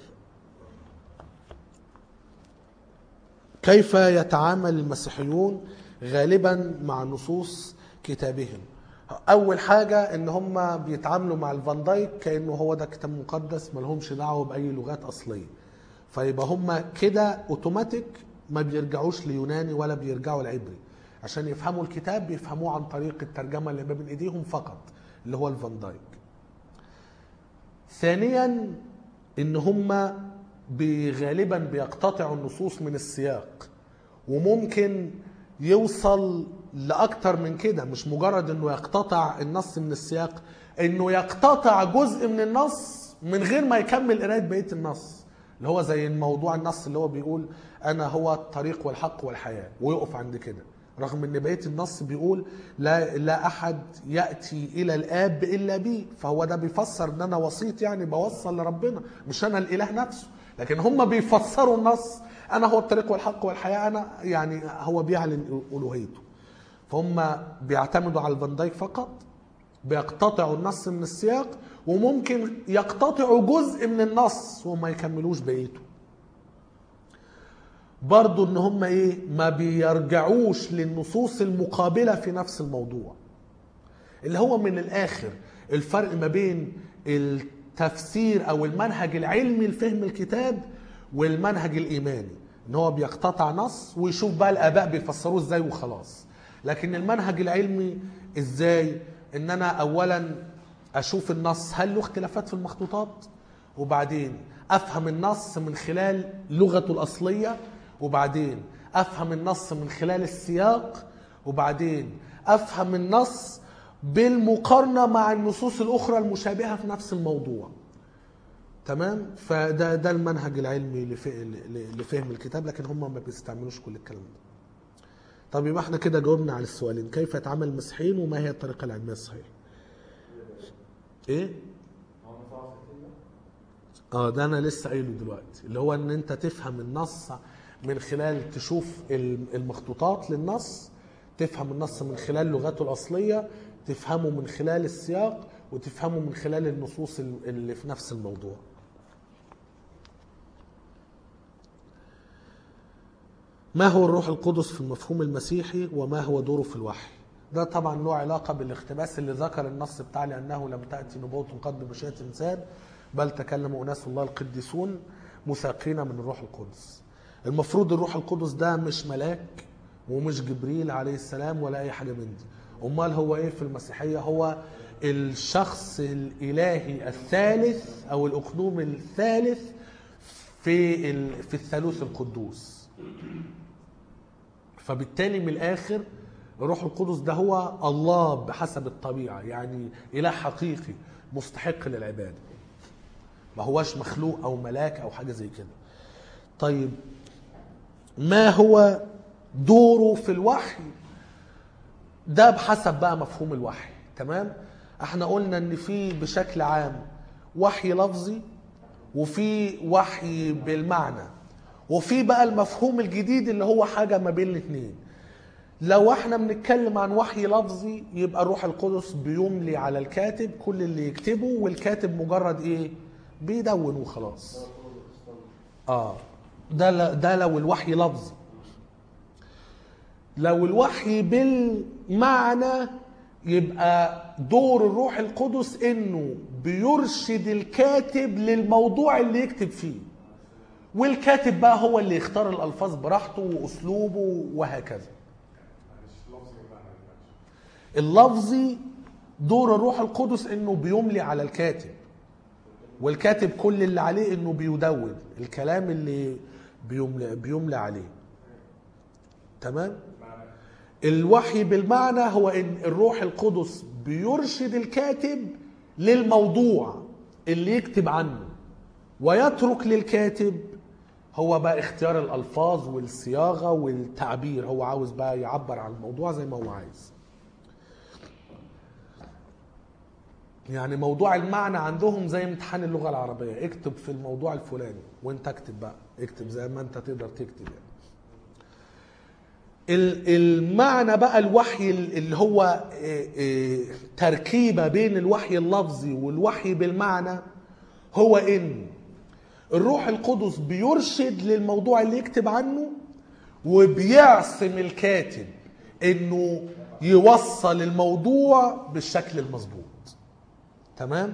كيف يتعامل المسيحيون غالبا مع نصوص كتابهم اول حاجه ان هم بيتعاملوا مع الفان دايك كانه هو ده كتاب مقدس ما لهمش دعوه باي لغات اصليه فيبقى هم كده اوتوماتيك ما بيرجعوش ليوناني ولا بيرجعوا لعبري عشان يفهموا الكتاب بيفهموه عن طريق الترجمه اللي ما بين ايديهم فقط اللي هو الفان دايك ثانيا ان هم بي- غالبا بيقتطعوا النصوص من السياق وممكن يوصل لاكتر من كده مش مجرد انه يقتطع النص من السياق انه يقتطع جزء من النص من غير ما يكمل قرايه بقيه النص اللي هو زي الموضوع النص اللي هو بيقول انا هو الطريق والحق والحياه ويقف عند كده رغم ان بقيه النص بيقول لا لا احد ياتي الى الاب الا بي فهو ده بيفسر ان انا وسيط يعني بوصل لربنا مش انا الاله نفسه لكن هم بيفسروا النص انا هو الطريق والحق والحياه انا يعني هو بيعلن الوهيته فهم بيعتمدوا على الفان دايك فقط بيقتطعوا النص من السياق وممكن يقتطعوا جزء من النص وما يكملوش بقيته برضو ان هم ايه ما بيرجعوش للنصوص المقابله في نفس الموضوع اللي هو من الاخر الفرق ما بين التفسير او المنهج العلمي لفهم الكتاب والمنهج الايماني ان هو بيقتطع نص ويشوف بقى الاباء بيفسروه ازاي وخلاص لكن المنهج العلمي ازاي ان انا اولا اشوف النص هل له اختلافات في المخطوطات وبعدين افهم النص من خلال لغته الاصليه وبعدين افهم النص من خلال السياق وبعدين افهم النص بالمقارنه مع النصوص الاخرى المشابهه في نفس الموضوع تمام فده ده المنهج العلمي لف- ل- لفهم الكتاب لكن هم ما بيستعملوش كل الكلام ده طب يبقى احنا كده جاوبنا على السؤالين كيف يتعامل المسيحيين وما هي الطريقه العلميه الصحيحه ايه هو من 67 ده اه ده انا لسه قايله دلوقتي اللي هو ان انت تفهم النص من خلال تشوف ال- المخطوطات للنص تفهم النص من خلال لغته الاصليه تفهمه من خلال السياق وتفهمه من خلال النصوص ال- اللي في نفس الموضوع ما هو الروح القدس في المفهوم المسيحي وما هو دوره في الوحي ده طبعا له علاقة بالاقتباس اللي ذكر النص بتاع لأنه لم تأتي نبوة قد بمشيئة إنسان بل تكلم أناس الله القديسون مثاقين من الروح القدس المفروض الروح القدس ده مش ملاك ومش جبريل عليه السلام ولا أي حاجة من دي أمال هو إيه في المسيحية هو الشخص الإلهي الثالث أو الأقنوم الثالث في ال- في الثالوث القدوس فبالتالي من الاخر الروح القدس ده هو الله بحسب الطبيعه يعني اله حقيقي مستحق للعباده ما هوش مخلوق او ملاك او حاجه زي كده طيب ما هو دوره في الوحي ده بحسب بقى مفهوم الوحي تمام احنا قلنا ان في بشكل عام وحي لفظي وفي وحي بالمعنى وفي بقى المفهوم الجديد اللي هو حاجه ما بين الاثنين لو احنا بنتكلم عن وحي لفظي يبقى الروح القدس بيملي على الكاتب كل اللي يكتبه والكاتب مجرد ايه بيدون وخلاص اه ده ل- ده لو الوحي لفظي لو الوحي بالمعنى يبقى دور الروح القدس انه بيرشد الكاتب للموضوع اللي يكتب فيه والكاتب بقى هو اللي يختار الالفاظ براحته واسلوبه وهكذا معلش لفظ المعنى معلش اللفظي دور الروح القدس انه بيملي على الكاتب والكاتب كل اللي عليه انه بيدون الكلام اللي بيملي, بيملي عليه تمام معنى الوحي بالمعنى هو ان الروح القدس بيرشد الكاتب للموضوع اللي يكتب عنه ويترك للكاتب هو بقى اختيار الالفاظ والصياغه والتعبير هو عاوز بقى يعبر عن الموضوع زي ما هو عايز يعني موضوع المعنى عندهم زي امتحان اللغه العربيه اكتب في الموضوع الفلاني وانت اكتب بقى اكتب زي ما انت تقدر تكتب يعني ال- المعنى بقى الوحي اللي هو إيه، إيه، تركيبة بين الوحي اللفظي والوحي بالمعنى هو ان الروح القدس بيرشد للموضوع اللي يكتب عنه وبيعصم الكاتب انه يوصل الموضوع بالشكل المظبوط تمام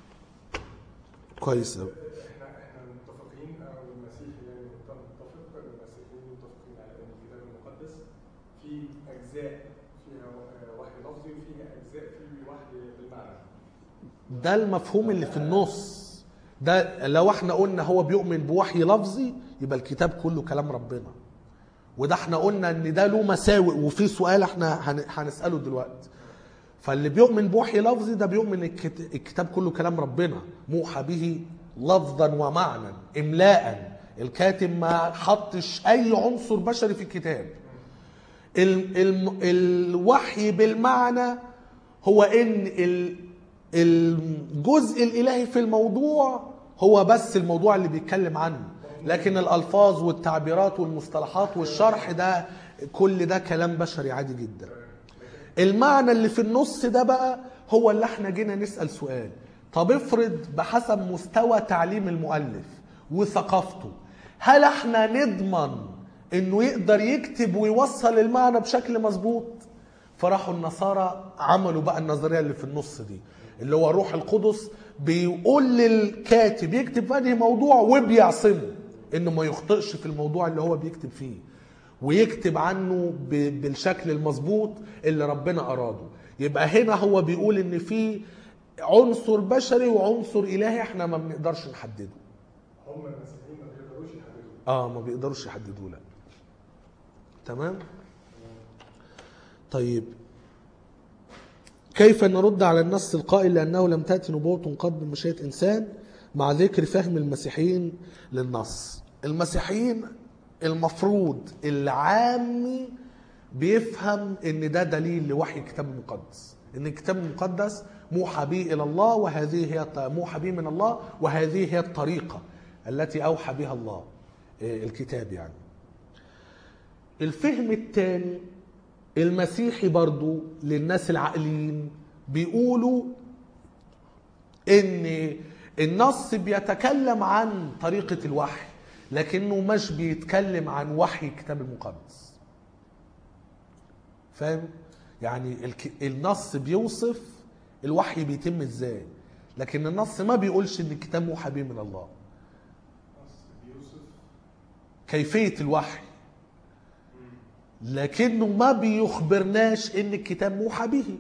كويس قوي احنا احنا متفقين او المسيحي يعني متفق المسيحيين متفقين على ان الكتاب المقدس فيه اجزاء فيها آه، وحي لفظي وفيها اجزاء فيه وحي بالمعنى ده المفهوم اللي في النص ده لو احنا قلنا هو بيؤمن بوحي لفظي يبقى الكتاب كله كلام ربنا وده احنا قلنا ان ده له مساوئ وفي سؤال احنا هن- هنساله دلوقتي فاللي بيؤمن بوحي لفظي ده بيؤمن الكت- الكتاب كله كلام ربنا موحى به لفظا ومعنى املاء الكاتب ما حطش اي عنصر بشري في الكتاب ال- الم- الوحي بالمعنى هو ان ال- الجزء الالهي في الموضوع هو بس الموضوع اللي بيتكلم عنه لكن الالفاظ والتعبيرات والمصطلحات والشرح ده كل ده كلام بشري عادي جدا المعنى اللي في النص ده بقى هو اللي احنا جينا نسأل سؤال طب افرض بحسب مستوى تعليم المؤلف وثقافته هل احنا نضمن انه يقدر يكتب ويوصل المعنى بشكل مظبوط فراحوا النصارى عملوا بقى النظريه اللي في النص دي اللي هو الروح القدس بيقول للكاتب يكتب في انهي موضوع وبيعصمه انه ما يخطئش في الموضوع اللي هو بيكتب فيه ويكتب عنه ب- بالشكل المظبوط اللي ربنا اراده يبقى هنا هو بيقول ان في عنصر بشري وعنصر الهي احنا ما بنقدرش نحدده هم المسيحيين ما بيقدروش يحددوا اه ما بيقدروش يحددوه لا تمام طيب كيف نرد على النص القائل لأنه لم تأتي نبوة قد بمشيئة إنسان مع ذكر فهم المسيحيين للنص المسيحيين المفروض العامي بيفهم ان ده دليل لوحي الكتاب المقدس ان الكتاب المقدس موحى به الى الله وهذه هي الط- موحى به من الله وهذه هي الطريقه التي اوحى بها الله إيه، الكتاب يعني الفهم الثاني المسيحي برضو للناس العاقلين بيقولوا ان النص بيتكلم عن طريقة الوحي لكنه مش بيتكلم عن وحي الكتاب المقدس فاهم يعني الك... النص بيوصف الوحي بيتم ازاي لكن النص ما بيقولش ان الكتاب موحى به من الله نص بيوسف كيفية الوحي لكنه ما بيخبرناش ان الكتاب موحى به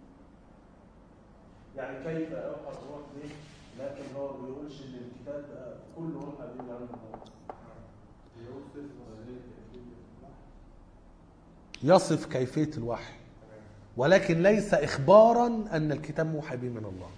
يعني كيف اوحى الروح به لكن هو ما بيقولش ان الكتاب ده كله روح حبيبي عنه يوسف وغير كيفية الوحي. يصف كيفية الوحي ولكن ليس إخبارا أن الكتاب موحى به من الله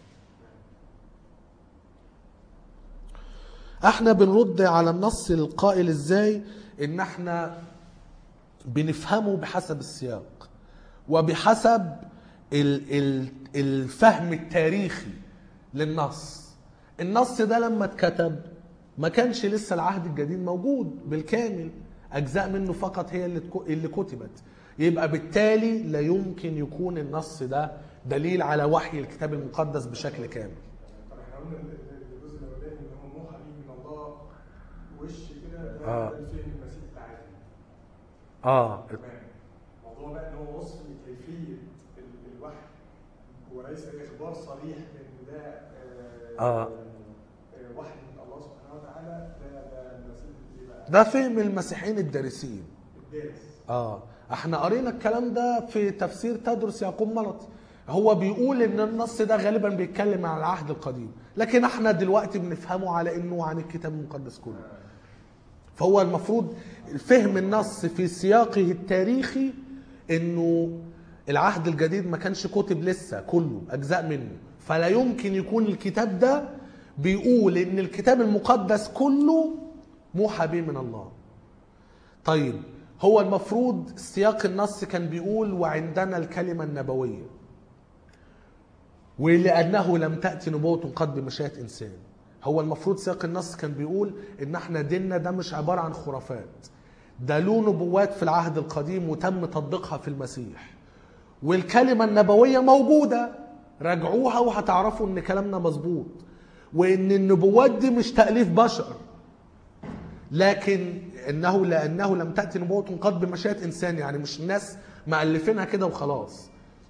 احنا بنرد على النص القائل ازاي ان احنا بنفهمه بحسب السياق وبحسب ال ال الفهم التاريخي للنص النص ده لما اتكتب ما كانش لسه العهد الجديد موجود بالكامل اجزاء منه فقط هي اللي تكو- اللي كتبت يبقى بالتالي لا يمكن يكون النص ده دليل على وحي الكتاب المقدس بشكل كامل طب احنا قلنا ال- ال- الجزء الاولاني ان هو موحى به من الله وش كده ده آه. ده الفهم المسيحي العادي اه تمام الموضوع بقى ان هو وصف لكيفيه ال- الوحي وليس اخبار صريح بان ده آه، آه. آه، وحي من الله سبحانه وتعالى ده ده المسيحي بقى ده فهم المسيحيين الدارسين الدارس اه احنا قرينا الكلام ده في تفسير تدرس يعقوب ملطي هو بيقول ان النص ده غالبا بيتكلم عن العهد القديم لكن احنا دلوقتي بنفهمه على انه عن الكتاب المقدس كله فهو المفروض فهم النص في سياقه التاريخي انه العهد الجديد ما كانش كتب لسه كله اجزاء منه فلا يمكن يكون الكتاب ده بيقول ان الكتاب المقدس كله موحى به من الله طيب هو المفروض سياق النص كان بيقول وعندنا الكلمة النبوية ولأنه لم تأتي نبوة قد بمشيئة إنسان هو المفروض سياق النص كان بيقول إن احنا ديننا ده مش عبارة عن خرافات ده له نبوات في العهد القديم وتم تطبيقها في المسيح والكلمة النبوية موجودة راجعوها وهتعرفوا ان كلامنا مظبوط وان النبوات دي مش تأليف بشر لكن انه لانه لم تأتي نبوة قد بمشيئة انسان يعني مش الناس مألفينها كده وخلاص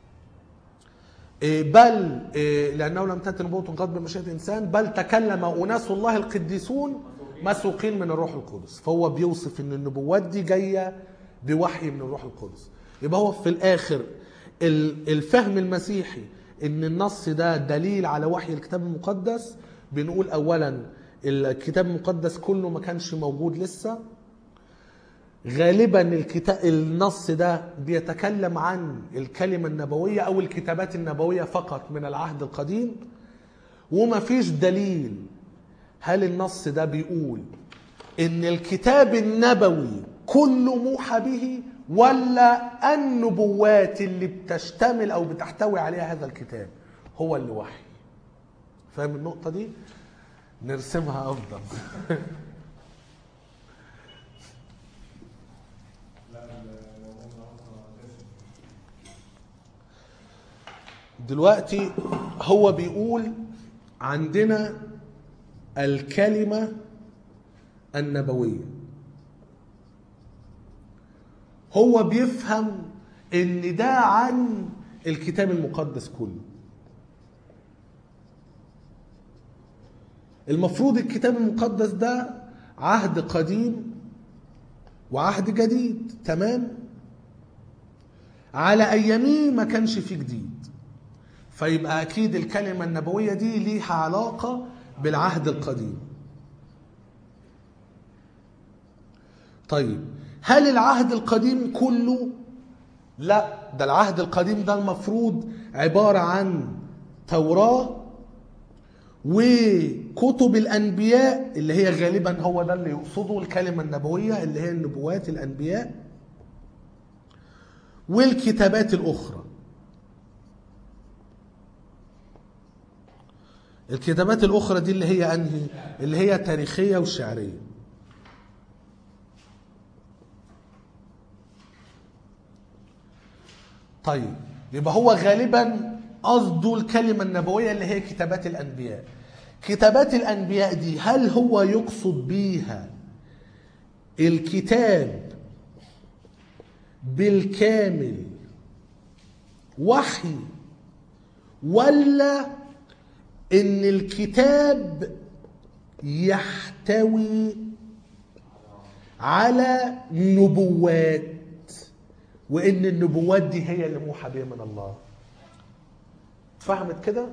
إيه، بل إيه، لانه لم تأتي نبوة قد بمشيئة انسان بل تكلم اناس الله القديسون مسوقين من الروح القدس فهو بيوصف ان النبوات دي جايه بوحي من الروح القدس يبقى هو في الاخر ال- الفهم المسيحي ان النص ده دليل على وحي الكتاب المقدس بنقول اولا الكتاب المقدس كله ما كانش موجود لسه غالبا الكتاب النص ده بيتكلم عن الكلمه النبويه او الكتابات النبويه فقط من العهد القديم وما فيش دليل هل النص ده بيقول ان الكتاب النبوي كله موحى به ولا النبوات اللي بتشتمل او بتحتوي عليها هذا الكتاب هو اللي وحي فاهم النقطه دي نرسمها افضل لا ال- لو قلنا قلنا لازم دلوقتي هو بيقول عندنا الكلمة النبوية هو بيفهم ان ده عن الكتاب المقدس كله المفروض الكتاب المقدس ده عهد قديم وعهد جديد تمام على اياميه ما كانش فيه جديد فيبقى اكيد الكلمه النبويه دي ليها علاقه بالعهد القديم طيب هل العهد القديم كله لا ده العهد القديم ده المفروض عباره عن توراه وكتب الانبياء اللي هي غالبا هو ده اللي يقصده الكلمه النبويه اللي هي النبوات الانبياء والكتابات الاخرى الكتابات الاخرى دي اللي هي انهي اللي هي تاريخيه وشعريه طيب يبقى هو غالبا قصده الكلمه النبويه اللي هي كتابات الانبياء كتابات الانبياء دي هل هو يقصد بيها الكتاب بالكامل وحي ولا ان الكتاب يحتوي على نبوات وان النبوات دي هي اللي موحى بها من الله فهمت كده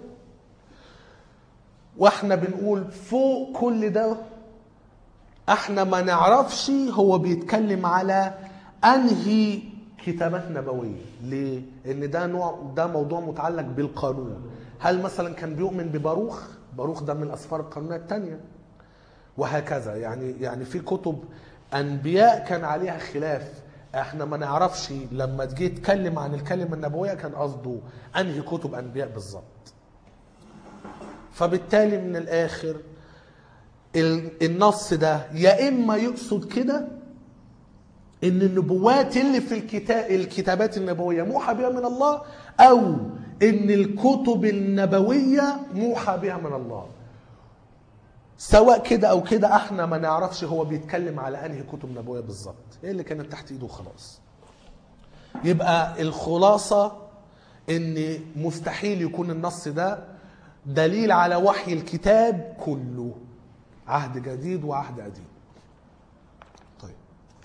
واحنا بنقول فوق كل ده احنا ما نعرفش هو بيتكلم على انهي كتابات نبويه ليه ان ده نوع ده موضوع متعلق بالقانون هل مثلا كان بيؤمن بباروخ باروخ ده من الاسفار القانونيه الثانيه وهكذا يعني يعني في كتب انبياء كان عليها خلاف احنا ما نعرفش لما تجي يتكلم عن الكلمه النبويه كان قصده انهي كتب انبياء بالظبط فبالتالي من الاخر ال- النص ده يا اما يقصد كده ان النبوات اللي في الكتاب الكتابات النبويه موحى بها من الله او ان الكتب النبويه موحى بها من الله سواء كده او كده احنا ما نعرفش هو بيتكلم على انهي كتب نبويه بالظبط ايه اللي كانت تحت ايده خلاص يبقى الخلاصه ان مستحيل يكون النص ده دليل على وحي الكتاب كله عهد جديد وعهد قديم طيب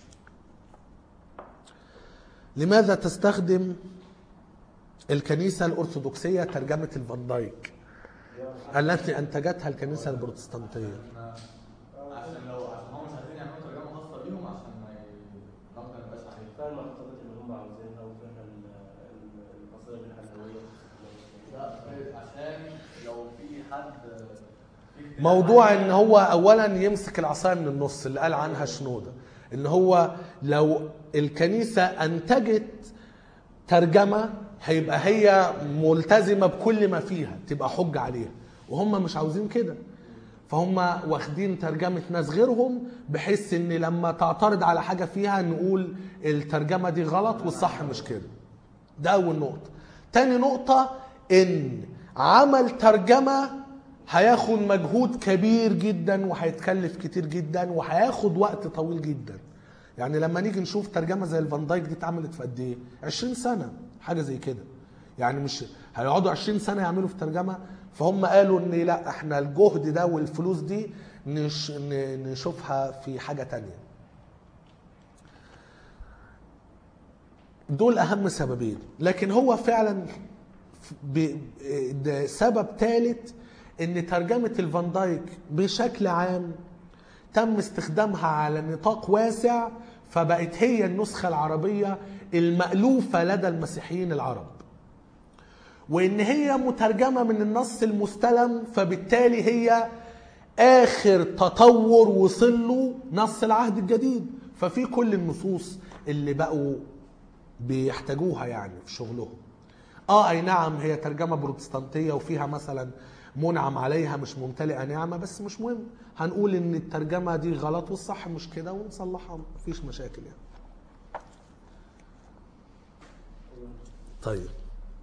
لماذا تستخدم الكنيسة الأرثوذكسية ترجمة الفان دايك التي أنتجتها الكنيسة البروتستانتية عشان لو عشان هم مش عايزين يعملوا ترجمه خاصه بيهم عشان ما ي- النقد ما يبقاش عليه فاهم المعتقدات اللي هم عاوزينها وفاهم ال- ال- المصادر الحلويه لا طيب عشان لو في حد في موضوع ان هو اولا يمسك العصايه من النص اللي قال عنها شنوده ان هو لو الكنيسه انتجت ترجمه هيبقى هي ملتزمه بكل ما فيها تبقى حجه عليها وهم مش عاوزين كده فهم واخدين ترجمة ناس غيرهم بحيث ان لما تعترض على حاجة فيها نقول الترجمة دي غلط والصح مش كده ده اول نقطة تاني نقطة ان عمل ترجمة هياخد مجهود كبير جدا وهيتكلف كتير جدا وهياخد وقت طويل جدا يعني لما نيجي نشوف ترجمة زي الفان دايك دي اتعملت في قد ايه 20 سنة حاجة زي كده يعني مش هيقعدوا 20 سنة يعملوا في ترجمة فهم قالوا ان لا احنا الجهد ده والفلوس دي نش ن- نشوفها في حاجة تانية دول اهم سببين لكن هو فعلا ب- ده سبب ثالث ان ترجمة الفان دايك بشكل عام تم استخدامها على نطاق واسع فبقت هي النسخة العربية المألوفة لدى المسيحيين العرب وان هي مترجمه من النص المستلم فبالتالي هي اخر تطور وصل له نص العهد الجديد ففي كل النصوص اللي بقوا بيحتاجوها يعني في شغلهم اه اي نعم هي ترجمه بروتستانتيه وفيها مثلا منعم عليها مش ممتلئه نعمه بس مش مهم هنقول ان الترجمه دي غلط والصح مش كده ونصلحها مفيش مشاكل يعني طيب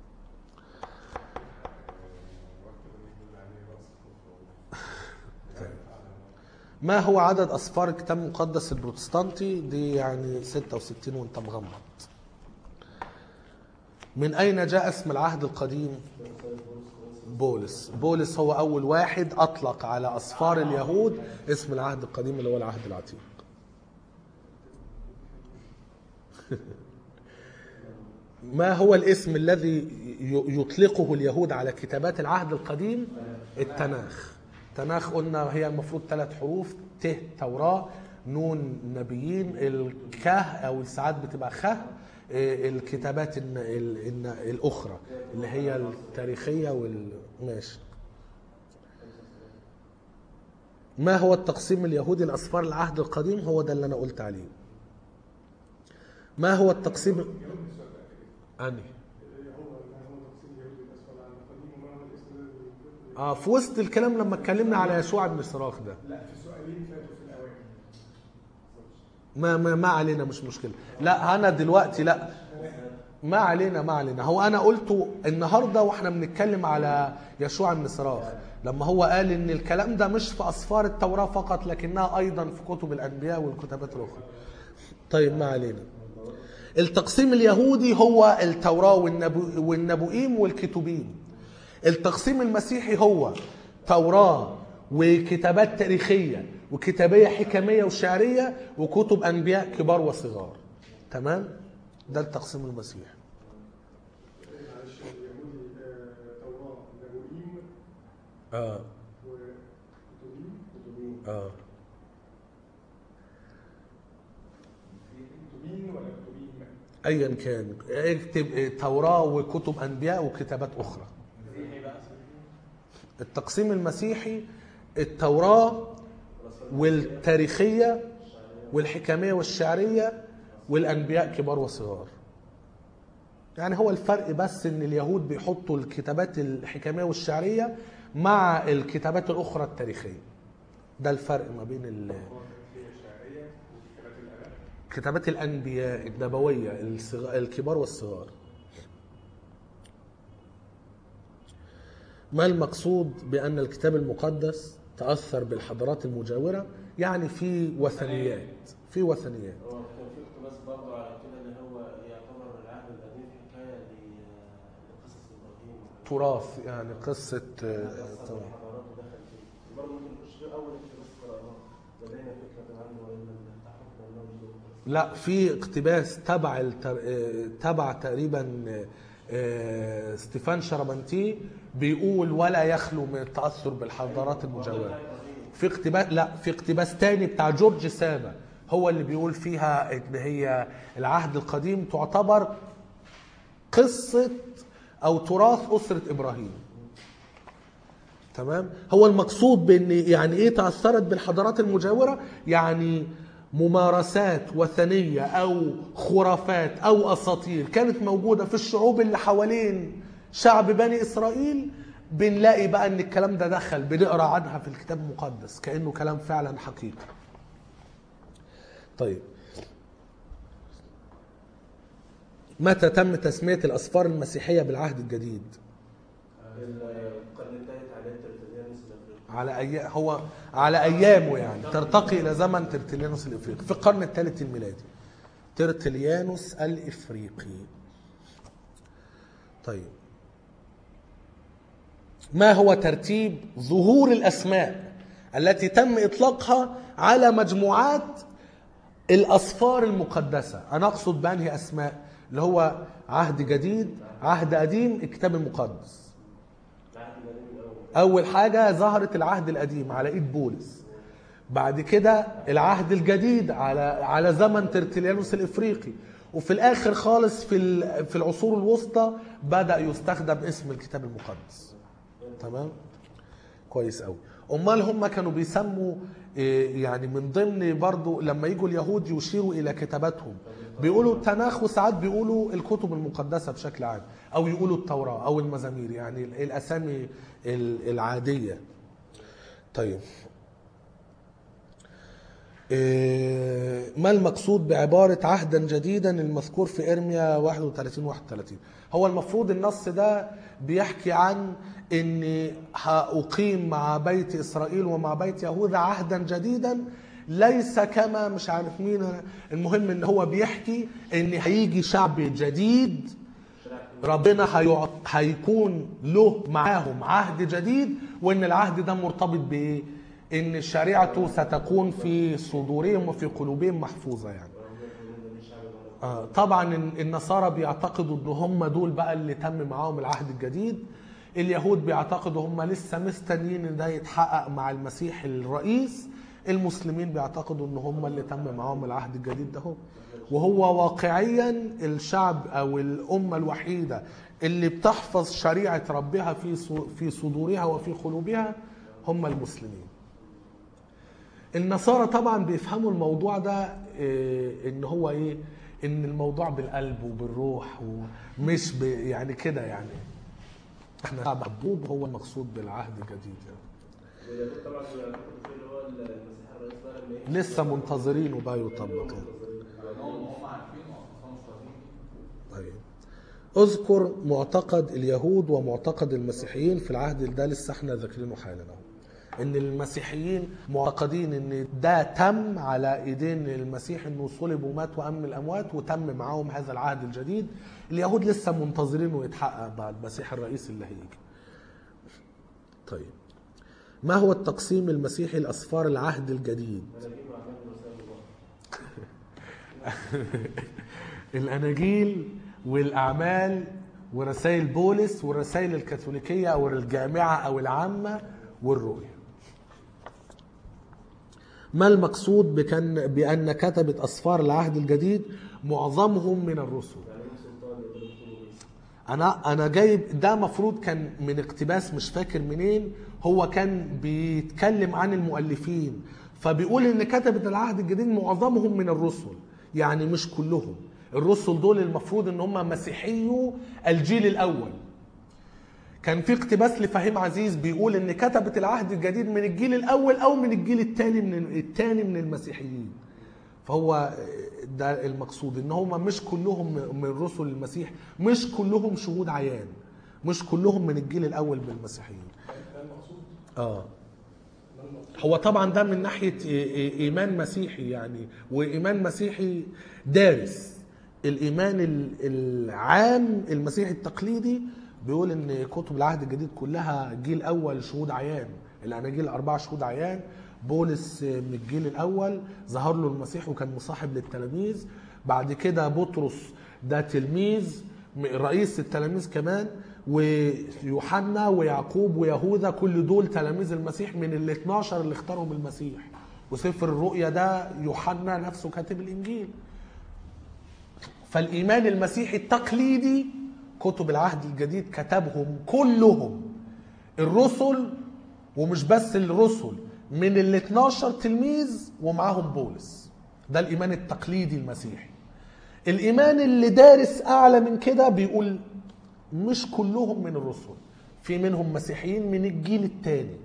ما هو عدد أسفار الكتاب المقدس البروتستانتي دي يعني 66 وانت مغمض من أين جاء اسم العهد القديم بولس بولس هو أول واحد أطلق على أسفار اليهود اسم العهد القديم اللي هو العهد العتيق ما هو الاسم الذي ي- يطلقه اليهود على كتابات العهد القديم التناخ تناخ قلنا هي المفروض ثلاث حروف ت توراة نون نبيين الكه او ساعات بتبقى خه إيه، الكتابات الن- ال- الن- الاخرى اللي هي التاريخيه وال ماشي ما هو التقسيم اليهودي لاسفار العهد القديم هو ده اللي انا قلت عليه ما هو التقسيم انهي هو ما هو تقسيم يهودي الاسفل عن القديم وما هو الاسم الذي اه في وسط الكلام لما اتكلمنا على يشوع بن صراخ ده لا في سؤالين فاتوا في الاوائل ما ما, ما علينا مش مشكله لا انا دلوقتي لا ما علينا ما علينا هو انا قلته النهارده واحنا بنتكلم على يشوع بن صراخ لما هو قال ان الكلام ده مش في اسفار التوراه فقط لكنها ايضا في كتب الانبياء والكتابات الاخرى طيب ما علينا التقسيم اليهودي هو التوراه والنبو والنبوئيم والكتبين التقسيم المسيحي هو توراه وكتابات تاريخيه وكتابيه حكميه وشعريه وكتب انبياء كبار وصغار تمام ده التقسيم المسيحي معلش اليهودي آه، توراة نبوئيم اه وكتبين كتبين اه كتبين ولا كتبين ايا كان اكتب توراه وكتب انبياء وكتابات اخرى التقسيم المسيحي التوراه والتاريخيه والحكميه والشعريه والانبياء كبار وصغار يعني هو الفرق بس ان اليهود بيحطوا الكتابات الحكميه والشعريه مع الكتابات الاخرى التاريخيه ده الفرق ما بين ال شعرية وكتابات الآباء كتابات الانبياء النبويه الصغ- الكبار والصغار ما المقصود بان الكتاب المقدس تاثر بالحضارات المجاوره يعني في وثنيات في وثنيات هو كان في اقتباس برضه على كده اللي هو يعتبر العهد القديم حكايه ل- لقصص ابراهيم تراث يعني قصه آه، قصص تمام. الحضارات ودخل فيه برضه ممكن نخش في اول اقتباس قراناه لدينا فكره عنه وان التحقق انه يوجد لا في اقتباس تبع التر... آه، تبع تقريبا آه، ستيفان شربنتي بيقول ولا يخلو من التاثر بالحضارات المجاوره في اقتباس لا في اقتباس تاني بتاع جورج سابا هو اللي بيقول فيها ان هي العهد القديم تعتبر قصه او تراث اسره ابراهيم تمام هو المقصود بان يعني ايه تاثرت بالحضارات المجاوره يعني ممارسات وثنيه او خرافات او اساطير كانت موجوده في الشعوب اللي حوالين شعب بني اسرائيل بنلاقي بقى ان الكلام ده دخل بنقرا عنها في الكتاب المقدس كانه كلام فعلا حقيقي طيب متى تم تسميه الاسفار المسيحيه بالعهد الجديد القرن الثالث عليه ترتديانوس الافريقي على أي... هو على ايامه يعني ترتقي الى زمن ترتليانوس الافريقي في القرن الثالث الميلادي ترتليانوس الافريقي طيب ما هو ترتيب ظهور الاسماء التي تم اطلاقها على مجموعات الاسفار المقدسه انا اقصد بانهي اسماء اللي هو عهد جديد عهد قديم الكتاب المقدس العهد القديم الاول اول حاجه ظهرت العهد القديم على ايد بولس بعد كده العهد الجديد على على زمن ترتليانوس الافريقي وفي الاخر خالص في ال- في العصور الوسطى بدا يستخدم اسم الكتاب المقدس تمام كويس قوي امال هم كانوا بيسموا إيه، يعني من ضمن برضو لما يجوا اليهود يشيروا الى كتاباتهم بيقولوا التناخ وساعات بيقولوا الكتب المقدسه بشكل عام او يقولوا التوراه او المزامير يعني ال- الاسامي ال- العاديه طيب إيه، ما المقصود بعبارة عهدا جديدا المذكور في إرميا 31 31 هو المفروض النص ده بيحكي عن إني هأقيم مع بيت إسرائيل ومع بيت يهوذا عهدا جديدا ليس كما مش عارف مين المهم إن هو بيحكي إن هيجي شعب جديد ربنا هيع- هيكون له معاهم عهد جديد وان العهد ده مرتبط بايه؟ ان شريعته ستكون في صدورهم وفي قلوبهم محفوظه يعني. آه طبعا ال- النصارى بيعتقدوا ان هم دول بقى اللي تم معاهم العهد الجديد. اليهود بيعتقدوا هم لسه مستنيين ان ده يتحقق مع المسيح الرئيس. المسلمين بيعتقدوا ان هم اللي تم معاهم العهد الجديد ده هو. وهو واقعيا الشعب او الامه الوحيده اللي بتحفظ شريعه ربها في صو- في صدورها وفي قلوبها هم المسلمين. النصارى طبعا بيفهموا الموضوع ده إيه، ان هو ايه ان الموضوع بالقلب وبالروح ومش ب يعني كده يعني احنا شعب حبوب هو المقصود بالعهد الجديد يعني. واليهود طبعا بيعتقدوا فيه اللي هو المسيح الرئيس بقى لما يجي لسه منتظرينه بقى يطبق يعني. لانهم هم عارفين واصلا مش فاهمين طيب اذكر معتقد اليهود ومعتقد المسيحيين في العهد ده لسه احنا ذاكرينه حالا اهو ان المسيحيين معتقدين ان ده تم على ايدين المسيح انه صلب ومات وام من الاموات وتم معاهم هذا العهد الجديد اليهود لسه منتظرينه يتحقق بعد المسيح الرئيس اللي هيجي طيب ما هو التقسيم المسيحي لاسفار العهد الجديد مناجيل واعمال ورسائل الله الاناجيل والاعمال ورسائل بولس والرسائل الكاثوليكيه او الجامعه او العامه والرؤيه ما المقصود بكن بان كتبه اسفار العهد الجديد معظمهم من الرسل يعني لهم سلطان يقدروا يكونوا رئيس انا انا جايب ده مفروض كان من اقتباس مش فاكر منين هو كان بيتكلم عن المؤلفين فبيقول ان كتبة العهد الجديد معظمهم من الرسل يعني مش كلهم الرسل دول المفروض ان هم مسيحيو الجيل الاول كان في اقتباس لفهيم عزيز بيقول ان كتبة العهد الجديد من الجيل الاول او من الجيل الثاني من الثاني من المسيحيين فهو ده المقصود ان هم مش كلهم من رسل المسيح مش كلهم شهود عيان مش كلهم من الجيل الاول من المسيحيين ده المقصود اه ده المقصود هو طبعا ده من ناحيه إي- إي- ايمان مسيحي يعني وايمان مسيحي دارس الايمان ال- العام المسيحي التقليدي بيقول ان كتب العهد الجديد كلها جيل اول شهود عيان الاناجيل الاربعه شهود عيان بولس من الجيل الاول ظهر له المسيح وكان مصاحب للتلاميذ بعد كده بطرس ده تلميذ م- رئيس التلاميذ كمان ويوحنا ويعقوب ويهوذا كل دول تلاميذ المسيح من ال 12 اللي اختارهم المسيح وسفر الرؤيا ده يوحنا نفسه كاتب الانجيل فالايمان المسيحي التقليدي كتب العهد الجديد كتبهم كلهم الرسل ومش بس الرسل من ال 12 تلميذ ومعاهم بولس ده الايمان التقليدي المسيحي الايمان اللي دارس اعلى من كده بيقول مش كلهم من الرسل في منهم مسيحيين من الجيل الثاني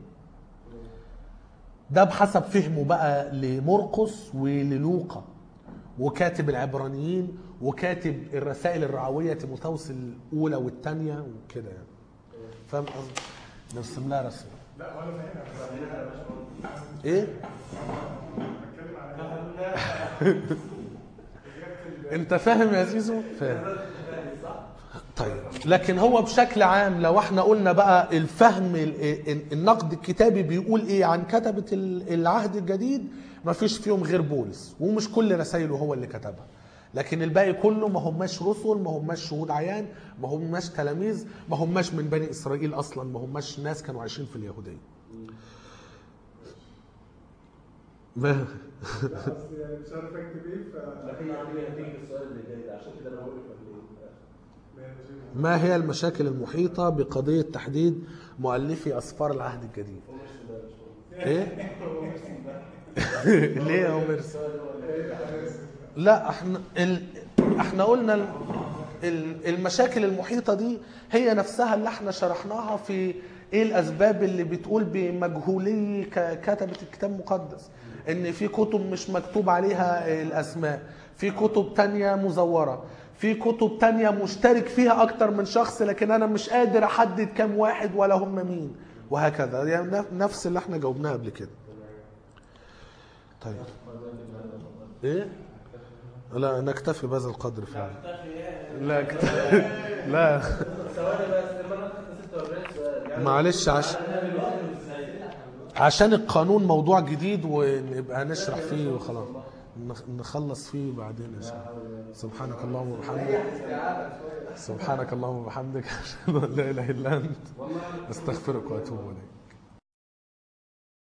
ده بحسب فهمه بقى لمرقس وللوقا وكاتب العبرانيين وكاتب الرسائل الرعويه تيموثاوس الاولى والثانيه وكده يعني فاهم قصدي؟ نرسم لها رسمه لا وانا فاهمها ايه؟ بتكلم على انت فاهم يا زيزو؟ فاهم طيب لكن هو بشكل عام لو احنا قلنا بقى الفهم ال- ال- النقد الكتابي بيقول ايه عن كتبة ال- العهد الجديد ما فيش فيهم غير بولس ومش كل رسائله هو اللي كتبها لكن الباقي كله ما هماش رسل ما هماش شهود عيان ما هماش تلاميذ ما هماش من بني اسرائيل اصلا ما هماش ناس كانوا عايشين في اليهوديه ما لا اصل يعني مش عارف اكتب ايه ف لكن هتيجي هتيجي في السؤال اللي جاي ده عشان كده انا بقول لك ما هي المشاكل المحيطة بقضية تحديد مؤلفي أسفار العهد الجديد؟ إيه؟ ليه يا عمر؟ لا احنا ال... احنا قلنا ال... ال- المشاكل المحيطة دي هي نفسها اللي احنا شرحناها في ايه الاسباب اللي بتقول بمجهولي ك- كتبة الكتاب المقدس ان في كتب مش مكتوب عليها الاسماء في كتب تانية مزورة في كتب تانية مشترك فيها اكتر من شخص لكن انا مش قادر احدد كام واحد ولا هم مين وهكذا يعني نف- نفس اللي احنا جاوبناه قبل كده طيب ايه لا نكتفي بهذا القدر فعلا لا كت- لا ثواني بس لما انا خدت 46 سؤال يعني معلش عشان عشان القانون موضوع جديد ونبقى نشرح فيه وخلاص نخ- نخلص فيه بعدين ان شاء الله سبحانك اللهم وبحمدك سبحانك اللهم وبحمدك اشهد ان لا اله الا انت استغفرك واتوب اليك